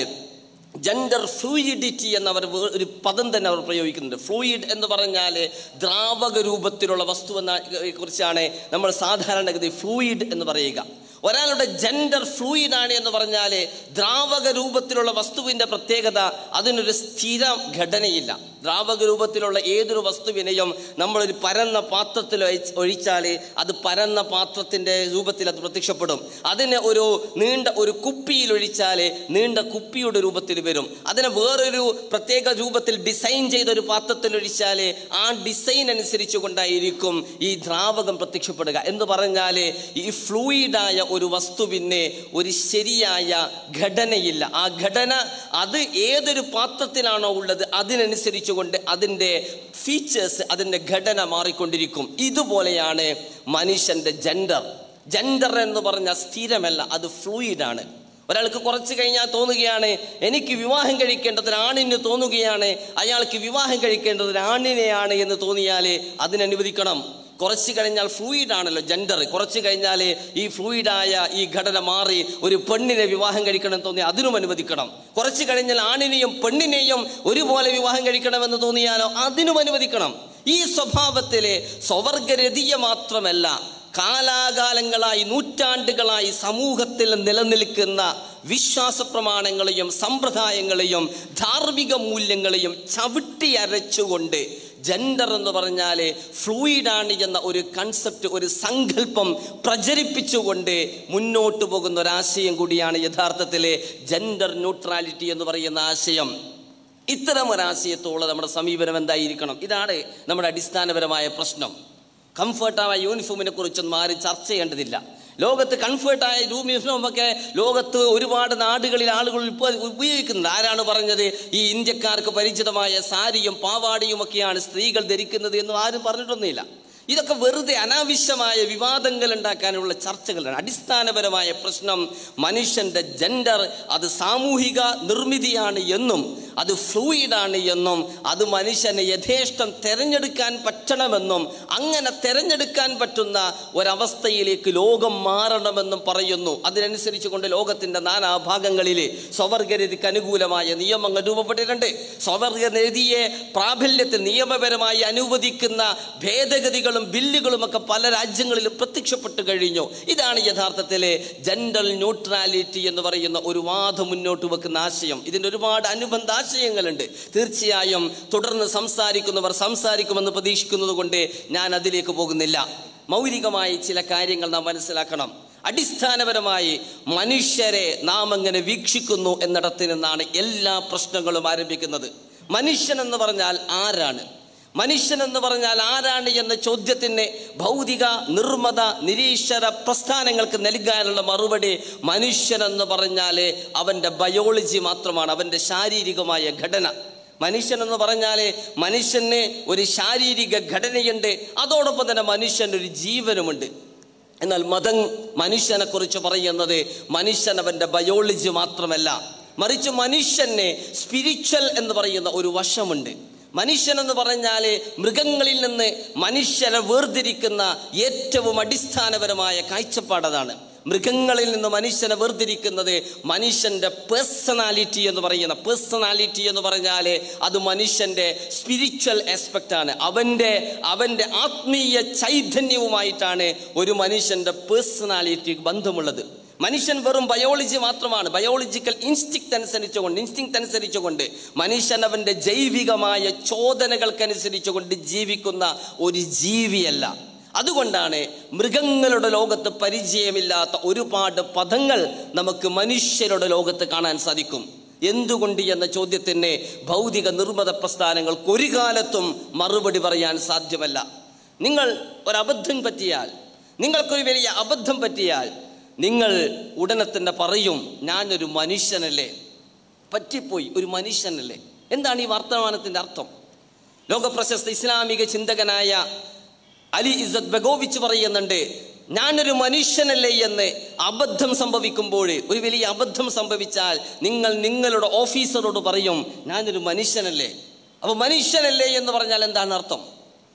ജെൻഡർ ഫ്ലൂയിഡിറ്റി എന്നവർ വേ- ഒരു പദം തന്നെ അവർ പ്രയോഗിക്കുന്നുണ്ട് ഫ്ലൂയിഡ് എന്ന് പറഞ്ഞാൽ ദ്രാവക രൂപത്തിലുള്ള വസ്തു എന്ന കുറിച്ചാണ് നമ്മൾ സാധാരണഗതി ഫ്ലൂയിഡ് എന്ന് പറയുക ഒരാളുടെ ജെൻഡർ ഫ്ലൂയിഡ് ആണ് എന്ന് പറഞ്ഞാൽ ദ്രാവക രൂപത്തിലുള്ള വസ്തുവിൻ്റെ പ്രത്യേകത അതിനൊരു സ്ഥിര ഘടനയില്ല ദ്രാവക രൂപത്തിലുള്ള ഏതൊരു വസ്തുവിനെയും നമ്മളൊരു പരന്ന പാത്രത്തിൽ ഒഴിച്ച് ഒഴിച്ചാൽ അത് പരന്ന പാത്രത്തിൻ്റെ രൂപത്തിൽ അത് പ്രത്യക്ഷപ്പെടും അതിനെ ഒരു നീണ്ട ഒരു കുപ്പിയിൽ ഒഴിച്ചാൽ നീണ്ട കുപ്പിയുടെ രൂപത്തിൽ വരും അതിനെ വേറൊരു പ്രത്യേക രൂപത്തിൽ ഡിസൈൻ ചെയ്ത ഒരു പാത്രത്തിൽ ഒഴിച്ചാൽ ആ ഡിസൈൻ അനുസരിച്ച് കൊണ്ടായിരിക്കും ഈ ദ്രാവകം പ്രത്യക്ഷപ്പെടുക എന്ന് പറഞ്ഞാൽ ഈ ഫ്ലൂയിഡായ ഒരു വസ്തുവിന് ഒരു ശരിയായ ഘടനയില്ല ആ ഘടന അത് ഏതൊരു പാത്രത്തിലാണോ ഉള്ളത് അതിനനുസരിച്ച് കൊണ്ട് അതിൻ്റെ ഫീച്ചേഴ്സ് അതിൻ്റെ ഘടന മാറിക്കൊണ്ടിരിക്കും ഇതുപോലെയാണ് മനുഷ്യൻ്റെ ജെൻഡർ ജെൻഡർ എന്ന് പറഞ്ഞാൽ സ്ഥിരമല്ല അത് ഫ്ലൂയിഡാണ് ഒരാൾക്ക് കുറച്ച് കഴിഞ്ഞാൽ തോന്നുകയാണ് എനിക്ക് വിവാഹം കഴിക്കേണ്ടത് ആണിന് തോന്നുകയാണ് അയാൾക്ക് വിവാഹം കഴിക്കേണ്ടത് ആണിനെയാണ് എന്ന് തോന്നിയാൽ അതിനനുവദിക്കണം കുറച്ച് കഴിഞ്ഞാൽ ഫ്ലൂയിഡ് ആണല്ലോ ജെൻഡർ കുറച്ച് കഴിഞ്ഞാൽ ഈ ഫ്ലൂയിഡായ ഈ ഘടന മാറി ഒരു പെണ്ണിനെ വിവാഹം കഴിക്കണം എന്ന് തോന്നിയാൽ അതിനും അനുവദിക്കണം കുറച്ച് കഴിഞ്ഞാൽ ആണിനെയും പെണ്ണിനെയും ഒരുപോലെ വിവാഹം കഴിക്കണമെന്ന് തോന്നിയാലോ അതിനും അനുവദിക്കണം ഈ സ്വഭാവത്തിലെ സ്വവർഗരതിയ മാത്രമല്ല കാലാകാലങ്ങളായി നൂറ്റാണ്ടുകളായി സമൂഹത്തിൽ നിലനിൽക്കുന്ന വിശ്വാസ പ്രമാണങ്ങളെയും സമ്പ്രദായങ്ങളെയും ധാർമ്മിക മൂല്യങ്ങളെയും ചവിട്ടി അരച്ചുകൊണ്ട് ജെൻഡർ എന്ന് പറഞ്ഞാൽ ഫ്ലൂയിഡാണ് എന്ന ഒരു കൺസെപ്റ്റ് ഒരു സങ്കല്പം പ്രചരിപ്പിച്ചുകൊണ്ട് മുന്നോട്ട് പോകുന്ന ഒരാശയം കൂടിയാണ് യഥാർത്ഥത്തിലെ ജെൻഡർ ന്യൂട്രാലിറ്റി എന്ന് പറയുന്ന ആശയം ഇത്തരം ഒരാശയത്തോളം നമ്മുടെ സമീപനം എന്തായിരിക്കണം ഇതാണ് നമ്മുടെ അടിസ്ഥാനപരമായ പ്രശ്നം കംഫർട്ടായ യൂണിഫോമിനെ കുറിച്ചൊന്നും ആരും ചർച്ച ചെയ്യേണ്ടതില്ല ലോകത്ത് കംഫർട്ടായ യൂണിഫോം ഒക്കെ ലോകത്ത് ഒരുപാട് നാടുകളിൽ ആളുകൾ ഇപ്പോൾ ഉപയോഗിക്കുന്നുണ്ട് ആരാണ് പറഞ്ഞത് ഈ ഇന്ത്യക്കാർക്ക് പരിചിതമായ സാരിയും പാവാടിയും ഒക്കെയാണ് സ്ത്രീകൾ ധരിക്കുന്നത് എന്ന് ആരും പറഞ്ഞിട്ടൊന്നുമില്ല ഇതൊക്കെ വെറുതെ അനാവശ്യമായ വിവാദങ്ങൾ ഉണ്ടാക്കാനുള്ള ചർച്ചകളാണ് അടിസ്ഥാനപരമായ പ്രശ്നം മനുഷ്യന്റെ ജെൻഡർ അത് സാമൂഹിക നിർമ്മിതിയാണ് എന്നും അത് ഫ്ലൂയിഡാണ് എന്നും അത് മനുഷ്യനെ യഥേഷ്ടം തെരഞ്ഞെടുക്കാൻ പറ്റണമെന്നും അങ്ങനെ തെരഞ്ഞെടുക്കാൻ പറ്റുന്ന ഒരവസ്ഥയിലേക്ക് ലോകം മാറണമെന്നും പറയുന്നു അതിനനുസരിച്ച് കൊണ്ട് ലോകത്തിന്റെ നാനാഭാഗങ്ങളിൽ സ്വവർഗരതിക്ക് അനുകൂലമായ നിയമങ്ങൾ രൂപപ്പെട്ടിട്ടുണ്ട് സ്വവർഗരതിയെ പ്രാബല്യത്തിൽ നിയമപരമായി അനുവദിക്കുന്ന ഭേദഗതികളും ബില്ലുകളും ഒക്കെ പല രാജ്യങ്ങളിലും പ്രത്യക്ഷപ്പെട്ടു കഴിഞ്ഞു ഇതാണ് യഥാർത്ഥത്തിലെ ജെൻഡർ ന്യൂട്രാലിറ്റി എന്ന് പറയുന്ന ഒരു വാദം മുന്നോട്ട് വെക്കുന്ന ആശയം ഇതിൻ്റെ ഒരുപാട് അനുബന്ധ ആശയങ്ങളുണ്ട് തീർച്ചയായും തുടർന്ന് സംസാരിക്കുന്നവർ സംസാരിക്കുമെന്ന് പ്രതീക്ഷിക്കുന്നത് കൊണ്ട് ഞാൻ അതിലേക്ക് പോകുന്നില്ല മൗലികമായി ചില കാര്യങ്ങൾ നാം മനസ്സിലാക്കണം അടിസ്ഥാനപരമായി മനുഷ്യരെ നാം എങ്ങനെ വീക്ഷിക്കുന്നു എന്നിടത്ത് നിന്നാണ് എല്ലാ പ്രശ്നങ്ങളും ആരംഭിക്കുന്നത് മനുഷ്യൻ എന്ന് പറഞ്ഞാൽ ആരാണ് മനുഷ്യൻ എന്ന് പറഞ്ഞാൽ ആരാണ് എന്ന ചോദ്യത്തിന് ഭൗതിക നിർമ്മത നിരീശ്വര പ്രസ്ഥാനങ്ങൾക്ക് നൽകാനുള്ള മറുപടി മനുഷ്യൻ എന്ന് പറഞ്ഞാൽ അവൻ്റെ ബയോളജി മാത്രമാണ് അവൻ്റെ ശാരീരികമായ ഘടന മനുഷ്യൻ എന്ന് പറഞ്ഞാൽ മനുഷ്യന് ഒരു ശാരീരിക ഘടനയുണ്ട് അതോടൊപ്പം തന്നെ മനുഷ്യന് ഒരു ജീവനുമുണ്ട് എന്നാൽ മതം മനുഷ്യനെ കുറിച്ച് പറയുന്നത് മനുഷ്യൻ അവൻ്റെ ബയോളജി മാത്രമല്ല മറിച്ച് മനുഷ്യന് സ്പിരിച്വൽ എന്ന് പറയുന്ന ഒരു വശമുണ്ട് മനുഷ്യൻ എന്ന് പറഞ്ഞാൽ മൃഗങ്ങളിൽ നിന്ന് മനുഷ്യരെ വേർതിരിക്കുന്ന ഏറ്റവും അടിസ്ഥാനപരമായ കാഴ്ചപ്പാടതാണ് മൃഗങ്ങളിൽ നിന്ന് മനുഷ്യനെ വേർതിരിക്കുന്നത് മനുഷ്യന്റെ പേഴ്സണാലിറ്റി എന്ന് പറയുന്ന പേഴ്സണാലിറ്റി എന്ന് പറഞ്ഞാൽ അത് മനുഷ്യന്റെ സ്പിരിച്വൽ ആസ്പെക്റ്റ് ആണ് അവന്റെ അവന്റെ ആത്മീയ ചൈതന്യവുമായിട്ടാണ് ഒരു മനുഷ്യന്റെ പേഴ്സണാലിറ്റി ബന്ധമുള്ളത് മനുഷ്യൻ വെറും ബയോളജി മാത്രമാണ് ബയോളജിക്കൽ ഇൻസ്റ്റിക്ട് അനുസരിച്ചുകൊണ്ട് ഇൻസ്റ്റിങ് അനുസരിച്ചുകൊണ്ട് മനുഷ്യൻ അവന്റെ ജൈവികമായ ചോദനകൾക്കനുസരിച്ചുകൊണ്ട് ജീവിക്കുന്ന ഒരു ജീവിയല്ല അതുകൊണ്ടാണ് മൃഗങ്ങളുടെ ലോകത്ത് പരിചയമില്ലാത്ത ഒരുപാട് പദങ്ങൾ നമുക്ക് മനുഷ്യരുടെ ലോകത്ത് കാണാൻ സാധിക്കും എന്തുകൊണ്ട് എന്ന ചോദ്യത്തിന് ഭൗതിക നിർമ്മത പ്രസ്ഥാനങ്ങൾക്ക് ഒരു കാലത്തും മറുപടി പറയാൻ സാധ്യമല്ല നിങ്ങൾ ഒരബദ്ധം പറ്റിയാൽ നിങ്ങൾക്കൊരു വലിയ അബദ്ധം പറ്റിയാൽ നിങ്ങൾ ഉടനെ തന്നെ പറയും ഞാനൊരു മനുഷ്യനല്ലേ പറ്റിപ്പോയി ഒരു മനുഷ്യനല്ലേ എന്താണ് ഈ വർത്തമാനത്തിന്റെ അർത്ഥം ലോകപ്രശസ്ത ഇസ്ലാമിക ചിന്തകനായ അലി ഇസത്ത് ബഗോവിച്ച് പറയുന്നുണ്ട് ഞാനൊരു മനുഷ്യനല്ലേ എന്ന് അബദ്ധം സംഭവിക്കുമ്പോൾ ഒരു വലിയ അബദ്ധം സംഭവിച്ചാൽ നിങ്ങൾ നിങ്ങളുടെ ഓഫീസറോട് പറയും ഞാനൊരു മനുഷ്യനല്ലേ അപ്പൊ മനുഷ്യനല്ലേ എന്ന് പറഞ്ഞാൽ എന്താണ് അർത്ഥം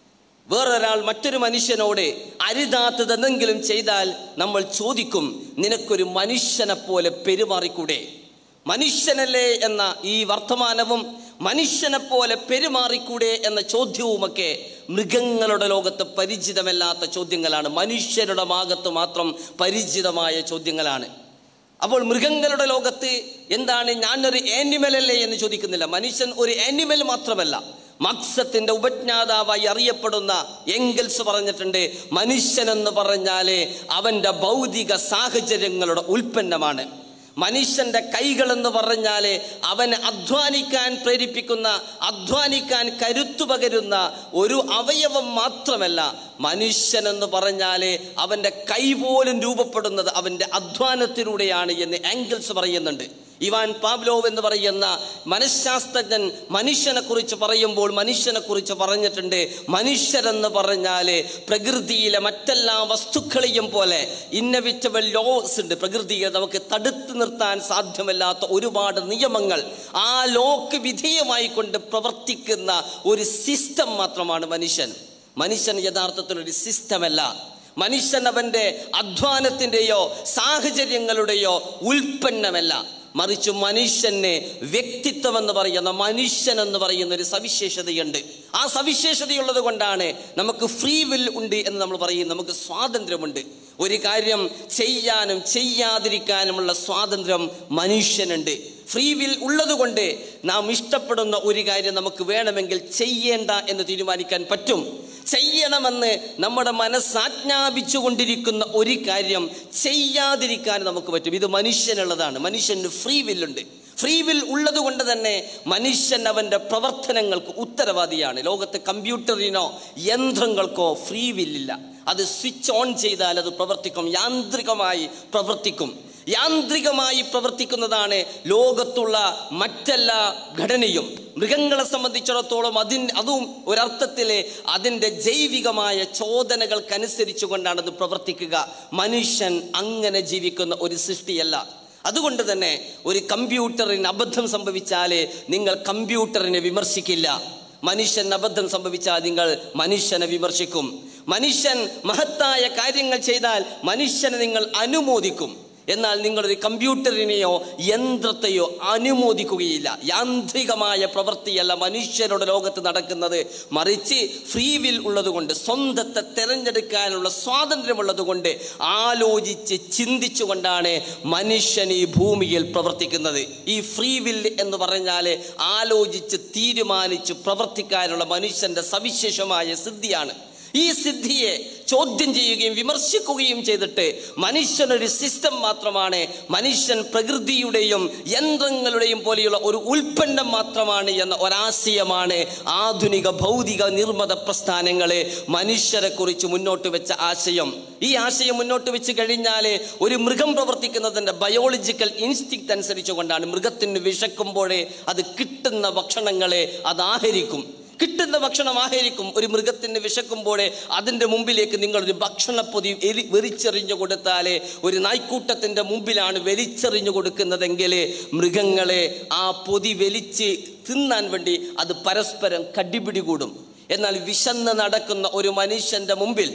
വേറൊരാൾ മറ്റൊരു മനുഷ്യനോട് അരുതാത്തത് എന്തെങ്കിലും ചെയ്താൽ നമ്മൾ ചോദിക്കും നിനക്കൊരു മനുഷ്യനെ പോലെ പെരുമാറിക്കൂടെ മനുഷ്യനല്ലേ എന്ന ഈ വർത്തമാനവും മനുഷ്യനെ പോലെ പെരുമാറിക്കൂടെ എന്ന ചോദ്യവുമൊക്കെ മൃഗങ്ങളുടെ ലോകത്ത് പരിചിതമല്ലാത്ത ചോദ്യങ്ങളാണ് മനുഷ്യരുടെ ഭാഗത്ത് മാത്രം പരിചിതമായ ചോദ്യങ്ങളാണ് അപ്പോൾ മൃഗങ്ങളുടെ ലോകത്ത് എന്താണ് ഞാനൊരു ആനിമൽ അല്ലേ എന്ന് ചോദിക്കുന്നില്ല മനുഷ്യൻ ഒരു ആനിമൽ മാത്രമല്ല മക്സത്തിന്റെ ഉപജ്ഞാതാവായി അറിയപ്പെടുന്ന എങ്കിൽസ് പറഞ്ഞിട്ടുണ്ട് മനുഷ്യനെന്ന് പറഞ്ഞാല് അവന്റെ ഭൗതിക സാഹചര്യങ്ങളുടെ ഉൽപ്പന്നമാണ് മനുഷ്യന്റെ കൈകൾ എന്ന് പറഞ്ഞാല് അവന് അധ്വാനിക്കാൻ പ്രേരിപ്പിക്കുന്ന അധ്വാനിക്കാൻ കരുത്തു പകരുന്ന ഒരു അവയവം മാത്രമല്ല മനുഷ്യൻ എന്ന് പറഞ്ഞാല് അവന്റെ കൈ പോലും രൂപപ്പെടുന്നത് അവന്റെ അധ്വാനത്തിലൂടെയാണ് എന്ന് ആംഗിൾസ് പറയുന്നുണ്ട് ഇവാൻ പാബ്ലോവ് എന്ന് പറയുന്ന മനഃശാസ്ത്രജ്ഞൻ മനുഷ്യനെ കുറിച്ച് പറയുമ്പോൾ മനുഷ്യനെ കുറിച്ച് പറഞ്ഞിട്ടുണ്ട് മനുഷ്യരെന്ന് പറഞ്ഞാല് പ്രകൃതിയിലെ മറ്റെല്ലാ വസ്തുക്കളെയും പോലെ ഇന്നവിറ്റബിൾ ലോസ് ഉണ്ട് പ്രകൃതിയെ നമുക്ക് തടുത്തു നിർത്താൻ സാധ്യമല്ലാത്ത ഒരുപാട് നിയമങ്ങൾ ആ ലോക്ക് വിധേയമായി കൊണ്ട് പ്രവർത്തിക്കുന്ന ഒരു സിസ്റ്റം മാത്രമാണ് മനുഷ്യൻ മനുഷ്യൻ യഥാർത്ഥത്തിൽ ഒരു സിസ്റ്റമല്ല മനുഷ്യൻ അവന്റെ അധ്വാനത്തിൻ്റെയോ സാഹചര്യങ്ങളുടെയോ ഉൽപ്പന്നമല്ല മറിച്ച് മനുഷ്യന് വ്യക്തിത്വം എന്ന് പറയുന്ന മനുഷ്യൻ എന്ന് പറയുന്ന ഒരു സവിശേഷതയുണ്ട് ആ സവിശേഷതയുള്ളത് കൊണ്ടാണ് നമുക്ക് ഫ്രീ വിൽ ഉണ്ട് എന്ന് നമ്മൾ പറയും നമുക്ക് സ്വാതന്ത്ര്യമുണ്ട് ഒരു കാര്യം ചെയ്യാനും ചെയ്യാതിരിക്കാനുമുള്ള സ്വാതന്ത്ര്യം മനുഷ്യനുണ്ട് ഫ്രീ വിൽ ഉള്ളത് കൊണ്ട് നാം ഇഷ്ടപ്പെടുന്ന ഒരു കാര്യം നമുക്ക് വേണമെങ്കിൽ ചെയ്യേണ്ട എന്ന് തീരുമാനിക്കാൻ പറ്റും ചെയ്യണമെന്ന് നമ്മുടെ മനസ്സാജ്ഞാപിച്ചു കൊണ്ടിരിക്കുന്ന ഒരു കാര്യം ചെയ്യാതിരിക്കാൻ നമുക്ക് പറ്റും ഇത് മനുഷ്യനുള്ളതാണ് മനുഷ്യന് ഫ്രീ വില്ലുണ്ട് ഫ്രീ വിൽ ഉള്ളത് കൊണ്ട് തന്നെ മനുഷ്യൻ അവന്റെ പ്രവർത്തനങ്ങൾക്ക് ഉത്തരവാദിയാണ് ലോകത്ത് കമ്പ്യൂട്ടറിനോ യന്ത്രങ്ങൾക്കോ ഫ്രീ വില്ലില്ല അത് സ്വിച്ച് ഓൺ ചെയ്താൽ അത് പ്രവർത്തിക്കും യാന്ത്രികമായി പ്രവർത്തിക്കും യാന്ത്രികമായി പ്രവർത്തിക്കുന്നതാണ് ലോകത്തുള്ള മറ്റെല്ലാ ഘടനയും മൃഗങ്ങളെ സംബന്ധിച്ചിടത്തോളം അതിൻ അതും ഒരർത്ഥത്തിൽ അതിൻ്റെ ജൈവികമായ ചോദനകൾക്കനുസരിച്ച് കൊണ്ടാണ് അത് പ്രവർത്തിക്കുക മനുഷ്യൻ അങ്ങനെ ജീവിക്കുന്ന ഒരു സൃഷ്ടിയല്ല അതുകൊണ്ട് തന്നെ ഒരു കമ്പ്യൂട്ടറിന് അബദ്ധം സംഭവിച്ചാൽ നിങ്ങൾ കമ്പ്യൂട്ടറിനെ വിമർശിക്കില്ല മനുഷ്യൻ അബദ്ധം സംഭവിച്ചാൽ നിങ്ങൾ മനുഷ്യനെ വിമർശിക്കും മനുഷ്യൻ മഹത്തായ കാര്യങ്ങൾ ചെയ്താൽ മനുഷ്യനെ നിങ്ങൾ അനുമോദിക്കും എന്നാൽ നിങ്ങളൊരു കമ്പ്യൂട്ടറിനെയോ യന്ത്രത്തെയോ അനുമോദിക്കുകയില്ല യാന്ത്രികമായ പ്രവൃത്തിയല്ല മനുഷ്യരുടെ ലോകത്ത് നടക്കുന്നത് മറിച്ച് ഫ്രീ വിൽ ഉള്ളതുകൊണ്ട് സ്വന്തത്തെ തിരഞ്ഞെടുക്കാനുള്ള സ്വാതന്ത്ര്യമുള്ളത് കൊണ്ട് ആലോചിച്ച് ചിന്തിച്ചുകൊണ്ടാണ് മനുഷ്യൻ ഈ ഭൂമിയിൽ പ്രവർത്തിക്കുന്നത് ഈ ഫ്രീ വിൽ എന്ന് പറഞ്ഞാൽ ആലോചിച്ച് തീരുമാനിച്ച് പ്രവർത്തിക്കാനുള്ള മനുഷ്യന്റെ സവിശേഷമായ സിദ്ധിയാണ് ഈ സിദ്ധിയെ ചോദ്യം ചെയ്യുകയും വിമർശിക്കുകയും ചെയ്തിട്ട് മനുഷ്യനൊരു സിസ്റ്റം മാത്രമാണ് മനുഷ്യൻ പ്രകൃതിയുടെയും യന്ത്രങ്ങളുടെയും പോലെയുള്ള ഒരു ഉൽപ്പന്നം മാത്രമാണ് എന്ന ഒരാശയമാണ് ആധുനിക ഭൗതിക നിർമ്മത പ്രസ്ഥാനങ്ങളെ മനുഷ്യരെ കുറിച്ച് മുന്നോട്ട് വെച്ച ആശയം ഈ ആശയം മുന്നോട്ട് വെച്ച് കഴിഞ്ഞാൽ ഒരു മൃഗം പ്രവർത്തിക്കുന്നതിൻ്റെ ബയോളജിക്കൽ ഇൻസ്റ്റിക്ട് അനുസരിച്ചുകൊണ്ടാണ് മൃഗത്തിന് വിശക്കുമ്പോഴേ അത് കിട്ടുന്ന ഭക്ഷണങ്ങളെ അത് ആഹരിക്കും കിട്ടുന്ന ഭക്ഷണം ആഹരിക്കും ഒരു മൃഗത്തിന് വിശക്കുമ്പോഴേ അതിൻ്റെ മുമ്പിലേക്ക് നിങ്ങൾ ഒരു ഭക്ഷണപ്പൊതി എലി വെറിച്ചെറിഞ്ഞു കൊടുത്താലേ ഒരു നായ്ക്കൂട്ടത്തിൻ്റെ മുമ്പിലാണ് വലിച്ചെറിഞ്ഞു കൊടുക്കുന്നതെങ്കിൽ മൃഗങ്ങളെ ആ പൊതി വലിച്ച് തിന്നാൻ വേണ്ടി അത് പരസ്പരം കടിപിടി കൂടും എന്നാൽ വിശന്ന് നടക്കുന്ന ഒരു മനുഷ്യന്റെ മുമ്പിൽ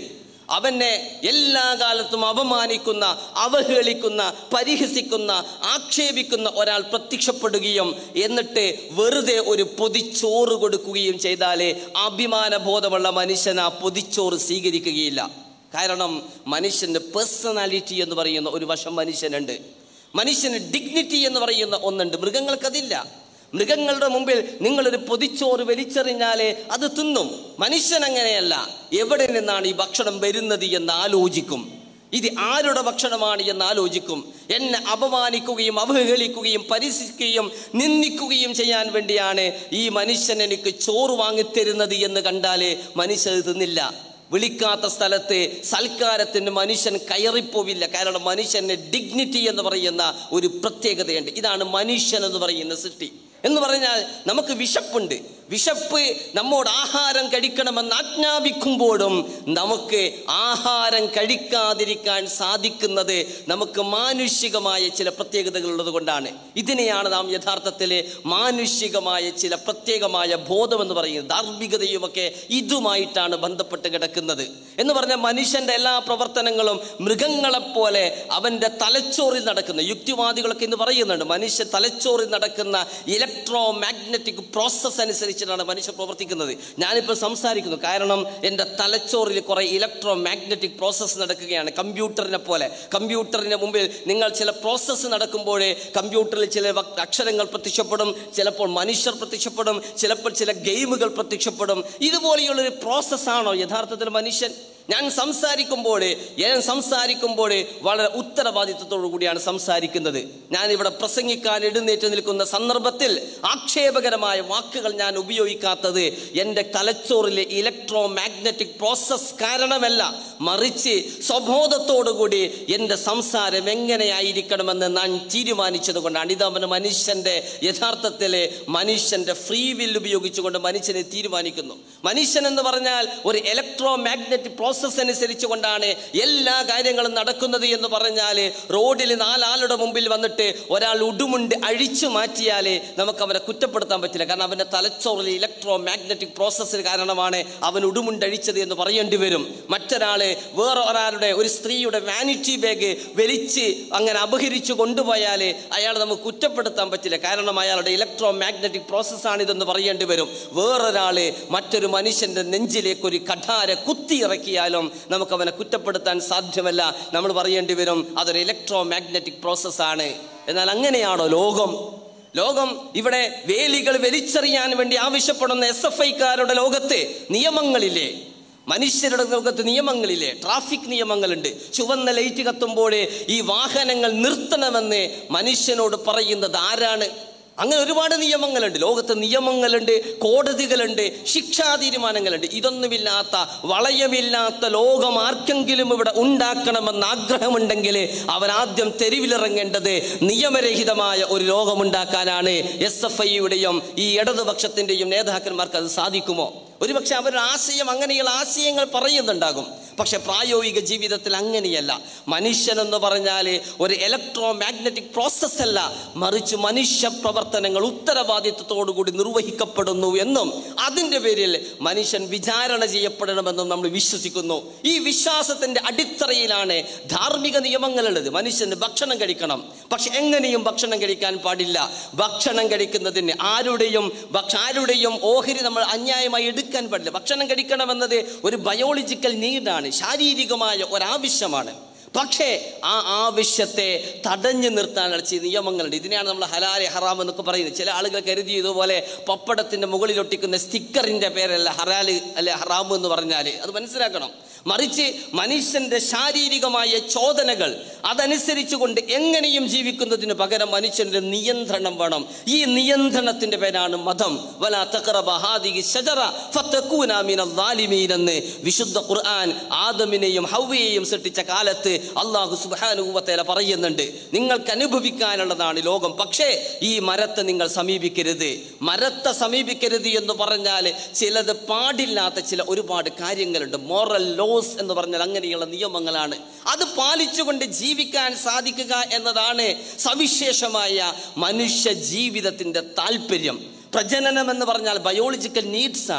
അവനെ എല്ലാ കാലത്തും അപമാനിക്കുന്ന അവഹേളിക്കുന്ന പരിഹസിക്കുന്ന ആക്ഷേപിക്കുന്ന ഒരാൾ പ്രത്യക്ഷപ്പെടുകയും എന്നിട്ട് വെറുതെ ഒരു പൊതിച്ചോറ് കൊടുക്കുകയും ചെയ്താലേ അഭിമാനബോധമുള്ള മനുഷ്യൻ ആ പൊതിച്ചോറ് സ്വീകരിക്കുകയില്ല കാരണം മനുഷ്യന് പേഴ്സണാലിറ്റി എന്ന് പറയുന്ന ഒരു വശം മനുഷ്യനുണ്ട് മനുഷ്യന് ഡിഗ്നിറ്റി എന്ന് പറയുന്ന ഒന്നുണ്ട് മൃഗങ്ങൾക്കതില്ല മൃഗങ്ങളുടെ മുമ്പിൽ നിങ്ങളൊരു പൊതിച്ചോറ് വലിച്ചെറിഞ്ഞാലേ അത് തിന്നും മനുഷ്യൻ അങ്ങനെയല്ല എവിടെ നിന്നാണ് ഈ ഭക്ഷണം വരുന്നത് എന്ന് ആലോചിക്കും ഇത് ആരുടെ ഭക്ഷണമാണ് എന്ന് ആലോചിക്കും എന്നെ അപമാനിക്കുകയും അവഹേളിക്കുകയും പരിഹസിക്കുകയും നിന്ദിക്കുകയും ചെയ്യാൻ വേണ്ടിയാണ് ഈ മനുഷ്യൻ എനിക്ക് ചോറ് വാങ്ങിത്തരുന്നത് എന്ന് കണ്ടാലേ മനുഷ്യൻ ഇത് തിന്നില്ല വിളിക്കാത്ത സ്ഥലത്ത് സൽക്കാരത്തിന് മനുഷ്യൻ കയറിപ്പോവില്ല കാരണം മനുഷ്യന് ഡിഗ്നിറ്റി എന്ന് പറയുന്ന ഒരു പ്രത്യേകതയുണ്ട് ഇതാണ് മനുഷ്യൻ എന്ന് പറയുന്ന സൃഷ്ടി എന്ന് പറഞ്ഞാൽ നമുക്ക് വിശപ്പുണ്ട് വിശപ്പ് നമ്മോട് ആഹാരം കഴിക്കണമെന്ന് ആജ്ഞാപിക്കുമ്പോഴും നമുക്ക് ആഹാരം കഴിക്കാതിരിക്കാൻ സാധിക്കുന്നത് നമുക്ക് മാനുഷികമായ ചില പ്രത്യേകതകൾ ഉള്ളത് കൊണ്ടാണ് ഇതിനെയാണ് നാം യഥാർത്ഥത്തിൽ മാനുഷികമായ ചില പ്രത്യേകമായ ബോധം എന്ന് പറയുന്നത് ധാർമ്മികതയുമൊക്കെ ഇതുമായിട്ടാണ് ബന്ധപ്പെട്ട് കിടക്കുന്നത് എന്ന് പറഞ്ഞാൽ മനുഷ്യന്റെ എല്ലാ പ്രവർത്തനങ്ങളും മൃഗങ്ങളെപ്പോലെ അവന്റെ തലച്ചോറിൽ നടക്കുന്ന യുക്തിവാദികളൊക്കെ ഇന്ന് പറയുന്നുണ്ട് മനുഷ്യ തലച്ചോറിൽ നടക്കുന്ന ഇലക്ട്രോ മാഗ്നറ്റിക് പ്രോസസ്സ് അനുസരിച്ചിട്ടാണ് മനുഷ്യൻ പ്രവർത്തിക്കുന്നത് ഞാനിപ്പോൾ സംസാരിക്കുന്നു കാരണം എൻ്റെ തലച്ചോറിൽ കുറേ ഇലക്ട്രോ മാഗ്നറ്റിക് പ്രോസസ്സ് നടക്കുകയാണ് കമ്പ്യൂട്ടറിനെ പോലെ കമ്പ്യൂട്ടറിന് മുമ്പിൽ നിങ്ങൾ ചില പ്രോസസ്സ് നടക്കുമ്പോഴേ കമ്പ്യൂട്ടറിൽ ചില വക്- അക്ഷരങ്ങൾ പ്രത്യക്ഷപ്പെടും ചിലപ്പോൾ മനുഷ്യർ പ്രത്യക്ഷപ്പെടും ചിലപ്പോൾ ചില ഗെയിമുകൾ പ്രത്യക്ഷപ്പെടും ഇതുപോലെയുള്ളൊരു പ്രോസസ്സാണോ യഥാർത്ഥത്തിൽ മനുഷ്യൻ ഞാൻ സംസാരിക്കുമ്പോൾ ഞാൻ സംസാരിക്കുമ്പോൾ വളരെ ഉത്തരവാദിത്വത്തോടു കൂടിയാണ് സംസാരിക്കുന്നത് ഞാൻ ഇവിടെ പ്രസംഗിക്കാൻ എഴുന്നേറ്റ് നിൽക്കുന്ന സന്ദർഭത്തിൽ ആക്ഷേപകരമായ വാക്കുകൾ ഞാൻ ഉപയോഗിക്കാത്തത് എൻ്റെ തലച്ചോറിലെ ഇലക്ട്രോ മാഗ്നറ്റിക് പ്രോസസ് കാരണമല്ല മറിച്ച് സ്വബോധത്തോടുകൂടി എൻ്റെ സംസാരം എങ്ങനെയായിരിക്കണമെന്ന് ഞാൻ തീരുമാനിച്ചത് കൊണ്ടാണ് ഇതവന് മനുഷ്യൻ്റെ യഥാർത്ഥത്തിലെ മനുഷ്യൻ്റെ ഫ്രീ വിൽ ഉപയോഗിച്ചുകൊണ്ട് മനുഷ്യനെ തീരുമാനിക്കുന്നു മനുഷ്യൻ എന്ന് പറഞ്ഞാൽ ഒരു ഇലക്ട്രോ മാഗ്നറ്റിക് പ്രോസസ് അനുസരിച്ച് കൊണ്ടാണ് എല്ലാ കാര്യങ്ങളും നടക്കുന്നത് എന്ന് പറഞ്ഞാൽ റോഡിൽ നാലാളുടെ മുമ്പിൽ വന്നിട്ട് ഒരാൾ ഉടുമുണ്ട് അഴിച്ചു മാറ്റിയാൽ നമുക്ക് അവനെ കുറ്റപ്പെടുത്താൻ പറ്റില്ല കാരണം അവൻ്റെ തലച്ചോറിൽ ഇലക്ട്രോ മാഗ്നറ്റിക് പ്രോസസ്സിന് കാരണമാണ് അവൻ ഉടുമുണ്ട് അഴിച്ചത് എന്ന് പറയേണ്ടി വരും മറ്റൊരാള് വേറെ ഒരാളുടെ ഒരു സ്ത്രീയുടെ വാനിറ്റി ബാഗ് വലിച്ച് അങ്ങനെ അപഹരിച്ചു കൊണ്ടുപോയാൽ അയാളെ നമുക്ക് കുറ്റപ്പെടുത്താൻ പറ്റില്ല കാരണം അയാളുടെ ഇലക്ട്രോ മാഗ്നറ്റിക് പ്രോസസ്സാണ് ഇതെന്ന് പറയേണ്ടി വരും വേറൊരാള് മറ്റൊരു മനുഷ്യന്റെ നെഞ്ചിലേക്ക് ഒരു കഠാര കുത്തി ഇറക്കിയാലും നമുക്ക് അവനെ കുറ്റപ്പെടുത്താൻ സാധ്യമല്ല നമ്മൾ പറയേണ്ടി വരും അതൊരു ഇലക്ട്രോ മാഗ്നറ്റിക് പ്രോസസ്സാണ് എന്നാൽ അങ്ങനെയാണോ ലോകം ലോകം ഇവിടെ വേലികൾ വലിച്ചെറിയാൻ വേണ്ടി ആവശ്യപ്പെടുന്ന എസ് എഫ് ഐക്കാരുടെ ലോകത്ത് നിയമങ്ങളില്ലേ മനുഷ്യരുടെ ലോകത്ത് നിയമങ്ങളില്ലേ ട്രാഫിക് നിയമങ്ങളുണ്ട് ചുവന്ന ലൈറ്റ് കത്തുമ്പോൾ ഈ വാഹനങ്ങൾ നിർത്തണമെന്ന് മനുഷ്യനോട് പറയുന്നത് ആരാണ് അങ്ങനെ ഒരുപാട് നിയമങ്ങളുണ്ട് ലോകത്ത് നിയമങ്ങളുണ്ട് കോടതികളുണ്ട് ശിക്ഷാ തീരുമാനങ്ങളുണ്ട് ഇതൊന്നുമില്ലാത്ത വളയമില്ലാത്ത ലോകം ആർക്കെങ്കിലും ഇവിടെ ഉണ്ടാക്കണമെന്ന് ആഗ്രഹമുണ്ടെങ്കിൽ അവരാദ്യം തെരുവിലിറങ്ങേണ്ടത് നിയമരഹിതമായ ഒരു ലോകമുണ്ടാക്കാനാണ് എസ് എഫ് ഐയുടെയും ഈ ഇടതുപക്ഷത്തിന്റെയും നേതാക്കന്മാർക്ക് അത് സാധിക്കുമോ ഒരുപക്ഷെ അവരുടെ ആശയം അങ്ങനെയുള്ള ആശയങ്ങൾ പറയുന്നുണ്ടാകും പക്ഷെ പ്രായോഗിക ജീവിതത്തിൽ അങ്ങനെയല്ല മനുഷ്യൻ എന്ന് പറഞ്ഞാൽ ഒരു ഇലക്ട്രോ മാഗ്നറ്റിക് പ്രോസസ് അല്ല മറിച്ച് മനുഷ്യ പ്രവർത്തനങ്ങൾ ഉത്തരവാദിത്വത്തോടുകൂടി നിർവഹിക്കപ്പെടുന്നു എന്നും അതിൻ്റെ പേരിൽ മനുഷ്യൻ വിചാരണ ചെയ്യപ്പെടണമെന്നും നമ്മൾ വിശ്വസിക്കുന്നു ഈ വിശ്വാസത്തിന്റെ അടിത്തറയിലാണ് ധാർമ്മിക നിയമങ്ങളുള്ളത് മനുഷ്യന് ഭക്ഷണം കഴിക്കണം പക്ഷെ എങ്ങനെയും ഭക്ഷണം കഴിക്കാൻ പാടില്ല ഭക്ഷണം കഴിക്കുന്നതിന് ആരുടെയും ഭക്ഷ- ആരുടെയും ഓഹരി നമ്മൾ അന്യായമായി എടുക്കാൻ പാടില്ല ഭക്ഷണം കഴിക്കണമെന്നത് ഒരു ബയോളജിക്കൽ നീഡാണ് ശാരീരികമായ ഒരാവശ്യമാണ് പക്ഷേ ആ ആവശ്യത്തെ തടഞ്ഞു നിർത്താനുള്ള ചില നിയമങ്ങളുണ്ട് ഇതിനെയാണ് നമ്മൾ ഹലാലെ ഹറാം എന്നൊക്കെ പറയുന്നത് ചില ആളുകൾ കരുതി ഇതുപോലെ പപ്പടത്തിന്റെ മുകളിൽ ഒട്ടിക്കുന്ന സ്റ്റിക്കറിന്റെ പേരല്ല ഹലാല് അല്ലെ ഹറാം എന്ന് പറഞ്ഞാൽ അത് മനസ്സിലാക്കണം മറിച്ച് മനുഷ്യന്റെ ശാരീരികമായ ചോദനകൾ അതനുസരിച്ച് കൊണ്ട് എങ്ങനെയും ജീവിക്കുന്നതിന് പകരം മനുഷ്യന്റെ നിയന്ത്രണം വേണം ഈ നിയന്ത്രണത്തിന്റെ പേരാണ് മതം വലാ തഖറബ ഹാദിഹി ഷജറ ഫതകൂന മിനൽ ളാലിമീൻ എന്ന് വിശുദ്ധ ഖുർആൻ ആദമിനെയും ഹവ്വയെയും സൃഷ്ടിച്ച കാലത്ത് അള്ളാഹു സുബ്ഹാനഹു വ തആല പറയുന്നുണ്ട് നിങ്ങൾക്ക് അനുഭവിക്കാനുള്ളതാണ് ലോകം പക്ഷേ ഈ മരത്തെ നിങ്ങൾ സമീപിക്കരുത് മരത്തെ സമീപിക്കരുത് എന്ന് പറഞ്ഞാൽ ചിലത് പാടില്ലാത്ത ചില ഒരുപാട് കാര്യങ്ങളുണ്ട് മോറൽ ലോസ് എന്ന് പറഞ്ഞാൽ അങ്ങനെയുള്ള നിയമങ്ങളാണ് അത് പാലിച്ചുകൊണ്ട് ജീവിക്കാൻ സാധിക്കുക എന്നതാണ് സവിശേഷമായ മനുഷ്യ ജീവിതത്തിന്റെ താല്പര്യം പ്രജനനം എന്ന് പറഞ്ഞാൽ ബയോളജിക്കൽ നീഡ്സ് ആണ്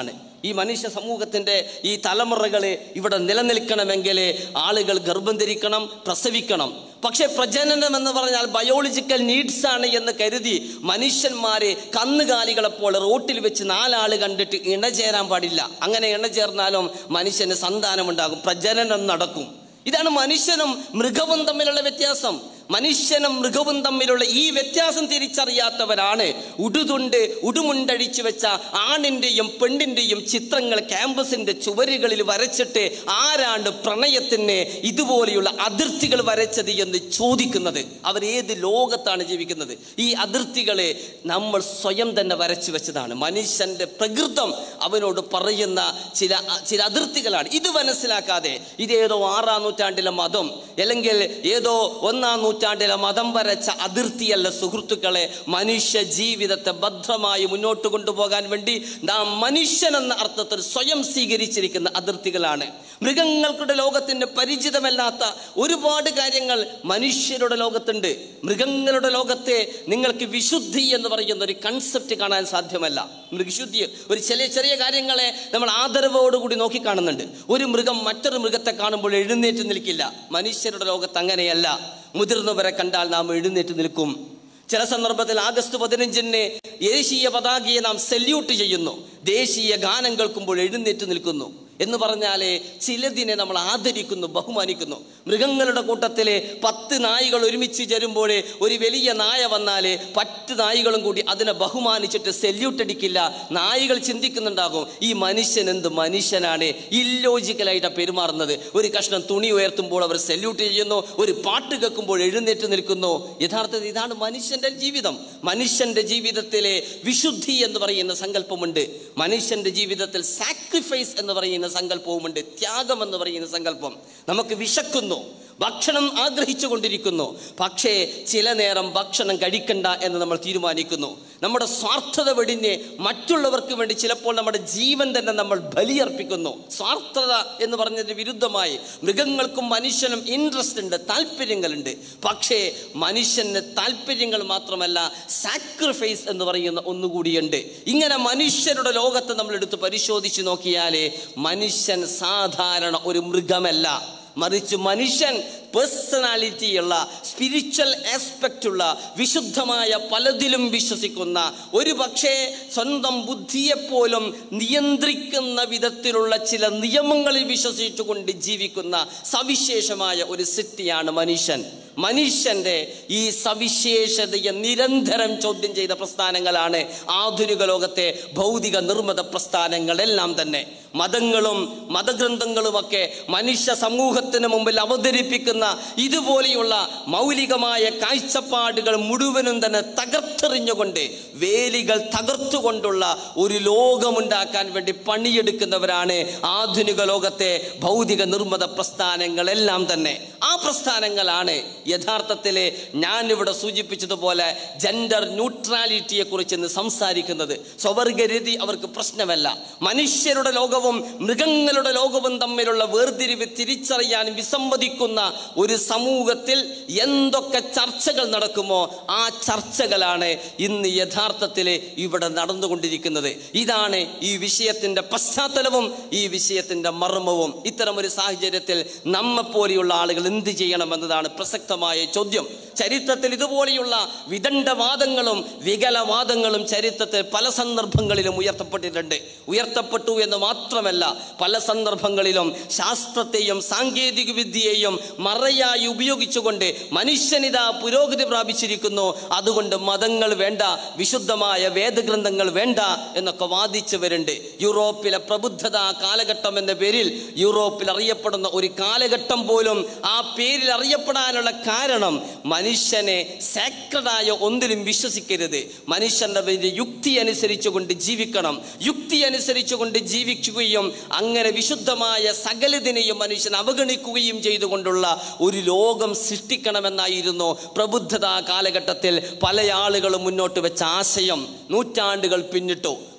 ഈ മനുഷ്യ സമൂഹത്തിൻ്റെ ഈ തലമുറകൾ ഇവിടെ നിലനിൽക്കണമെങ്കിൽ ആളുകൾ ഗർഭം ധരിക്കണം പ്രസവിക്കണം പക്ഷെ പ്രജനനം എന്ന് പറഞ്ഞാൽ ബയോളജിക്കൽ നീഡ്സ് ആണ് എന്ന് കരുതി മനുഷ്യന്മാരെ കന്നുകാലികളെപ്പോലെ റോട്ടിൽ വെച്ച് നാലാള് കണ്ടിട്ട് ഇണചേരാൻ പാടില്ല അങ്ങനെ ഇണചേർന്നാലും മനുഷ്യന് സന്താനമുണ്ടാകും പ്രജനനം നടക്കും ഇതാണ് മനുഷ്യനും മൃഗവും തമ്മിലുള്ള വ്യത്യാസം മനുഷ്യനും മൃഗവും തമ്മിലുള്ള ഈ വ്യത്യാസം തിരിച്ചറിയാത്തവരാണ് ഉടുതുണ്ട് ഉടുമുണ്ടഴിച്ചു വെച്ച ആണിന്റെയും പെണ്ണിന്റെയും ചിത്രങ്ങൾ ക്യാമ്പസിന്റെ ചുവരുകളിൽ വരച്ചിട്ട് ആരാണ് പ്രണയത്തിന് ഇതുപോലെയുള്ള അതിർത്തികൾ വരച്ചത് എന്ന് ചോദിക്കുന്നത് അവർ ഏത് ലോകത്താണ് ജീവിക്കുന്നത് ഈ അതിർത്തികളെ നമ്മൾ സ്വയം തന്നെ വരച്ചു വെച്ചതാണ് മനുഷ്യന്റെ പ്രകൃതം അവനോട് പറയുന്ന ചില ചില അതിർത്തികളാണ് ഇത് മനസ്സിലാക്കാതെ ഇതേതോ ആറാം നൂറ്റാണ്ടിലെ മതം അല്ലെങ്കിൽ ഏതോ ഒന്നാം നൂറ്റാണ്ടിലെ മതം വരച്ച അതിർത്തിയല്ല സുഹൃത്തുക്കളെ മനുഷ്യ ജീവിതത്തെ ഭദ്രമായി മുന്നോട്ട് കൊണ്ടുപോകാൻ വേണ്ടി നാം മനുഷ്യൻ എന്ന അർത്ഥത്തിൽ സ്വയം സ്വീകരിച്ചിരിക്കുന്ന അതിർത്തികളാണ് മൃഗങ്ങൾക്കുടെ ലോകത്തിന് പരിചിതമല്ലാത്ത ഒരുപാട് കാര്യങ്ങൾ മനുഷ്യരുടെ ലോകത്തുണ്ട് മൃഗങ്ങളുടെ ലോകത്തെ നിങ്ങൾക്ക് വിശുദ്ധി എന്ന് പറയുന്ന ഒരു കൺസെപ്റ്റ് കാണാൻ സാധ്യമല്ല മൃഗശുദ്ധി ഒരു ചെറിയ ചെറിയ കാര്യങ്ങളെ നമ്മൾ ആദരവോടുകൂടി നോക്കിക്കാണുന്നുണ്ട് ഒരു മൃഗം മറ്റൊരു മൃഗത്തെ കാണുമ്പോൾ എഴുന്നേറ്റ് നിൽക്കില്ല മനുഷ്യരുടെ ലോകത്ത് അങ്ങനെയല്ല മുതിർന്നവരെ കണ്ടാൽ നാം എഴുന്നേറ്റ് നിൽക്കും ചില സന്ദർഭത്തിൽ ആഗസ്റ്റ് പതിനഞ്ചിന് ദേശീയ പതാകയെ നാം സല്യൂട്ട് ചെയ്യുന്നു ദേശീയ ഗാനം കേൾക്കുമ്പോൾ എഴുന്നേറ്റ് നിൽക്കുന്നു എന്ന് പറഞ്ഞാലേ ചിലതിനെ നമ്മൾ ആദരിക്കുന്നു ബഹുമാനിക്കുന്നു മൃഗങ്ങളുടെ കൂട്ടത്തിലെ പത്ത് നായികൾ ഒരുമിച്ച് ചേരുമ്പോഴേ ഒരു വലിയ നായ വന്നാലേ പത്ത് നായികളും കൂടി അതിനെ ബഹുമാനിച്ചിട്ട് സെല്യൂട്ട് അടിക്കില്ല നായികൾ ചിന്തിക്കുന്നുണ്ടാകും ഈ മനുഷ്യൻ എന്ത് മനുഷ്യനാണ് ഇല്ലോജിക്കലായിട്ടാണ് പെരുമാറുന്നത് ഒരു കഷ്ണം തുണി ഉയർത്തുമ്പോൾ അവർ സെല്യൂട്ട് ചെയ്യുന്നു ഒരു പാട്ട് കേൾക്കുമ്പോൾ എഴുന്നേറ്റ് നിൽക്കുന്നു യഥാർത്ഥത്തിൽ ഇതാണ് മനുഷ്യന്റെ ജീവിതം മനുഷ്യന്റെ ജീവിതത്തിലെ വിശുദ്ധി എന്ന് പറയുന്ന സങ്കല്പമുണ്ട് മനുഷ്യന്റെ ജീവിതത്തിൽ സാക്രിഫൈസ് എന്ന് പറയുന്ന സങ്കല്പവുമുണ്ട് ത്യാഗം എന്ന് പറയുന്ന സങ്കല്പം നമുക്ക് വിശക്കുന്നു ഭക്ഷണം ആഗ്രഹിച്ചു കൊണ്ടിരിക്കുന്നു പക്ഷേ ചില നേരം ഭക്ഷണം കഴിക്കണ്ട എന്ന് നമ്മൾ തീരുമാനിക്കുന്നു നമ്മുടെ സ്വാർത്ഥത വെടിഞ്ഞ് മറ്റുള്ളവർക്ക് വേണ്ടി ചിലപ്പോൾ നമ്മുടെ ജീവൻ തന്നെ നമ്മൾ ബലിയർപ്പിക്കുന്നു സ്വാർത്ഥത എന്ന് പറഞ്ഞതിന് വിരുദ്ധമായി മൃഗങ്ങൾക്കും മനുഷ്യനും ഇൻട്രസ്റ്റ് ഉണ്ട് താല്പര്യങ്ങളുണ്ട് പക്ഷേ മനുഷ്യന് താല്പര്യങ്ങൾ മാത്രമല്ല സാക്രിഫൈസ് എന്ന് പറയുന്ന ഒന്നുകൂടിയുണ്ട് ഇങ്ങനെ മനുഷ്യരുടെ ലോകത്ത് നമ്മൾ എടുത്ത് പരിശോധിച്ച് നോക്കിയാലേ മനുഷ്യൻ സാധാരണ ഒരു മൃഗമല്ല മറിച്ച് മനുഷ്യൻ പേഴ്സണാലിറ്റി ഉള്ള സ്പിരിച്വൽ ആസ്പെക്റ്റ് ഉള്ള വിശുദ്ധമായ പലതിലും വിശ്വസിക്കുന്ന ഒരു പക്ഷേ സ്വന്തം ബുദ്ധിയെപ്പോലും നിയന്ത്രിക്കുന്ന വിധത്തിലുള്ള ചില നിയമങ്ങളിൽ വിശ്വസിച്ചുകൊണ്ട് ജീവിക്കുന്ന സവിശേഷമായ ഒരു സിറ്റിയാണ് മനുഷ്യൻ മനുഷ്യന്റെ ഈ സവിശേഷതയെ നിരന്തരം ചോദ്യം ചെയ്ത പ്രസ്ഥാനങ്ങളാണ് ആധുനിക ലോകത്തെ ഭൗതിക നിർമ്മിത പ്രസ്ഥാനങ്ങളെല്ലാം തന്നെ മതങ്ങളും മതഗ്രന്ഥങ്ങളുമൊക്കെ മനുഷ്യ സമൂഹത്തിന് മുമ്പിൽ അവതരിപ്പിക്കുന്ന ഇതുപോലെയുള്ള മൗലികമായ കാഴ്ചപ്പാടുകൾ മുഴുവനും തന്നെ തകർത്തെറിഞ്ഞുകൊണ്ട് വേലികൾ തകർത്തുകൊണ്ടുള്ള ഒരു ലോകമുണ്ടാക്കാൻ വേണ്ടി പണിയെടുക്കുന്നവരാണ് ആധുനിക ലോകത്തെ ഭൗതിക നിർമ്മിത പ്രസ്ഥാനങ്ങളെല്ലാം തന്നെ ആ പ്രസ്ഥാനങ്ങളാണ് യഥാർത്ഥത്തിൽ ഞാൻ ഇവിടെ സൂചിപ്പിച്ചതുപോലെ ജെൻഡർ ന്യൂട്രാലിറ്റിയെ കുറിച്ച് ഇന്ന് സംസാരിക്കുന്നത് സ്വവർഗരീതി അവർക്ക് പ്രശ്നമല്ല മനുഷ്യരുടെ ലോകവും മൃഗങ്ങളുടെ ലോകവും തമ്മിലുള്ള വേർതിരിവ് തിരിച്ചറിയാൻ വിസമ്മതിക്കുന്ന ഒരു സമൂഹത്തിൽ എന്തൊക്കെ ചർച്ചകൾ നടക്കുമോ ആ ചർച്ചകളാണ് ഇന്ന് യഥാർത്ഥത്തിൽ ഇവിടെ നടന്നുകൊണ്ടിരിക്കുന്നത് ഇതാണ് ഈ വിഷയത്തിന്റെ പശ്ചാത്തലവും ഈ വിഷയത്തിന്റെ മർമ്മവും ഇത്തരം ഒരു സാഹചര്യത്തിൽ നമ്മെപ്പോലെയുള്ള ആളുകൾ എന്ത് ചെയ്യണമെന്നതാണ് പ്രസക്തമായ ചോദ്യം ചരിത്രത്തിൽ ഇതുപോലെയുള്ള വിദണ്ഡവാദങ്ങളും വികലവാദങ്ങളും ചരിത്രത്തിൽ പല സന്ദർഭങ്ങളിലും ഉയർത്തപ്പെട്ടിട്ടുണ്ട് ഉയർത്തപ്പെട്ടു എന്ന് മാത്രമല്ല പല സന്ദർഭങ്ങളിലും ശാസ്ത്രത്തെയും സാങ്കേതിക വിദ്യയെയും മറയായി ഉപയോഗിച്ചുകൊണ്ട് മനുഷ്യനിതാ പുരോഗതി പ്രാപിച്ചിരിക്കുന്നു അതുകൊണ്ട് മതങ്ങൾ വേണ്ട വിശുദ്ധമായ വേദഗ്രന്ഥങ്ങൾ വേണ്ട എന്നൊക്കെ വാദിച്ചവരുണ്ട് യൂറോപ്പിലെ പ്രബുദ്ധത കാലഘട്ടം എന്ന പേരിൽ യൂറോപ്പിൽ അറിയപ്പെടുന്ന ഒരു കാലഘട്ടം പോലും ആ പേരിൽ അറിയപ്പെടാനുള്ള കാരണം മനുഷ്യനെ സാക്രഡായ ഒന്നിലും വിശ്വസിക്കരുത് മനുഷ്യന്റെ വലിയ യുക്തി അനുസരിച്ചുകൊണ്ട് ജീവിക്കണം യുക്തി അനുസരിച്ചുകൊണ്ട് ജീവിക്കുകയും അങ്ങനെ വിശുദ്ധമായ സകലതിനെയും മനുഷ്യൻ അവഗണിക്കുകയും ചെയ്തുകൊണ്ടുള്ള ഒരു ലോകം സൃഷ്ടിക്കണമെന്നായിരുന്നു പ്രബുദ്ധത കാലഘട്ടത്തിൽ പല ആളുകളും മുന്നോട്ട് വെച്ച ആശയം നൂറ്റാണ്ടുകൾ പിന്നിട്ടു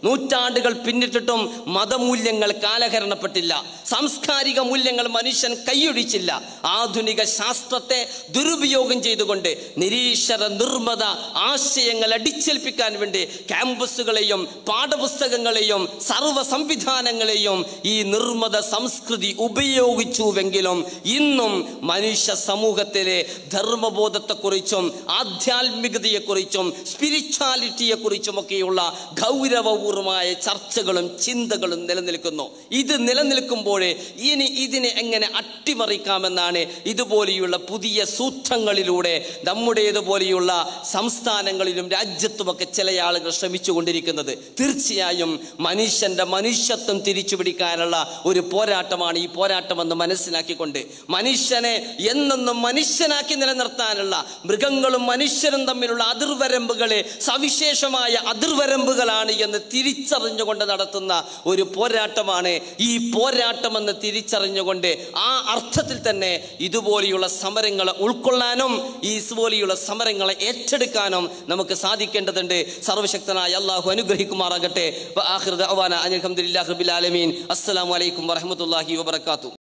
നൂറ്റാണ്ടുകൾ പിന്നിട്ടിട്ടും മതമൂല്യങ്ങൾ കാലഹരണപ്പെട്ടില്ല സാംസ്കാരിക മൂല്യങ്ങൾ മനുഷ്യൻ കൈയൊഴിച്ചില്ല ആധുനിക ശാസ്ത്രത്തെ ദുരുപയോഗം ചെയ്തുകൊണ്ട് നിരീശ്വര നിർമ്മത ആശയങ്ങൾ അടിച്ചേൽപ്പിക്കാൻ വേണ്ടി ക്യാമ്പസുകളെയും പാഠപുസ്തകങ്ങളെയും സർവ സംവിധാനങ്ങളെയും ഈ നിർമ്മത സംസ്കൃതി ഉപയോഗിച്ചുവെങ്കിലും ഇന്നും മനുഷ്യ സമൂഹത്തിലെ ധർമ്മബോധത്തെക്കുറിച്ചും ആധ്യാത്മികതയെക്കുറിച്ചും സ്പിരിച്വാലിറ്റിയെക്കുറിച്ചും ഒക്കെയുള്ള ഗൗരവപൂർവമായ ചർച്ചകളും ചിന്തകളും നിലനിൽക്കുന്നു ഇത് നിലനിൽക്കുമ്പോഴേ ഇനി ഇതിനെ എങ്ങനെ അട്ടിമറിക്കാമെന്നാണ് ഇതുപോലെയുള്ള പുതിയ സൂത്രങ്ങളിലൂടെ നമ്മുടേതുപോലെയുള്ള സംസ്ഥാനങ്ങളിലും രാജ്യത്തുമൊക്കെ ചില ആളുകൾ ശ്രമിച്ചുകൊണ്ടിരിക്കുന്നത് തീർച്ചയായും മനുഷ്യന്റെ മനുഷ്യത്വം തിരിച്ചു പിടിക്കാനുള്ള ഒരു പോരാട്ടമാണ് ഈ പോരാട്ടമെന്ന് മനസ്സിലാക്കിക്കൊണ്ട് മനുഷ്യനെ എന്നെന്നും മനുഷ്യനാക്കി നിലനിർത്താനുള്ള മൃഗങ്ങളും മനുഷ്യരും തമ്മിലുള്ള അതിർവരമ്പുകളെ സവിശേഷമായ അതിർവരമ്പുകളാണ് എന്ന് തിരിച്ചറിഞ്ഞുകൊണ്ട് നടത്തുന്ന ഒരു പോരാട്ടമാണ് ഈ പോരാട്ടമെന്ന് തിരിച്ചറിഞ്ഞുകൊണ്ട് ആ അർത്ഥത്തിൽ തന്നെ ഇതുപോലെയുള്ള സമരങ്ങളെ ഉൾക്കൊള്ളാനും ഈ ഇതുപോലെയുള്ള സമരങ്ങളെ ഏറ്റെടുക്കാനും നമുക്ക് സാധിക്കേണ്ടതുണ്ട് സർവശക്തനായ അള്ളാഹു അനുഗ്രഹിക്കുമാറാകട്ടെ അലഹമുല്ലാ റബിൻ അസ്സലാമലൈക്കും വറഹമത്തല്ലാഹി വബർക്കാത്തു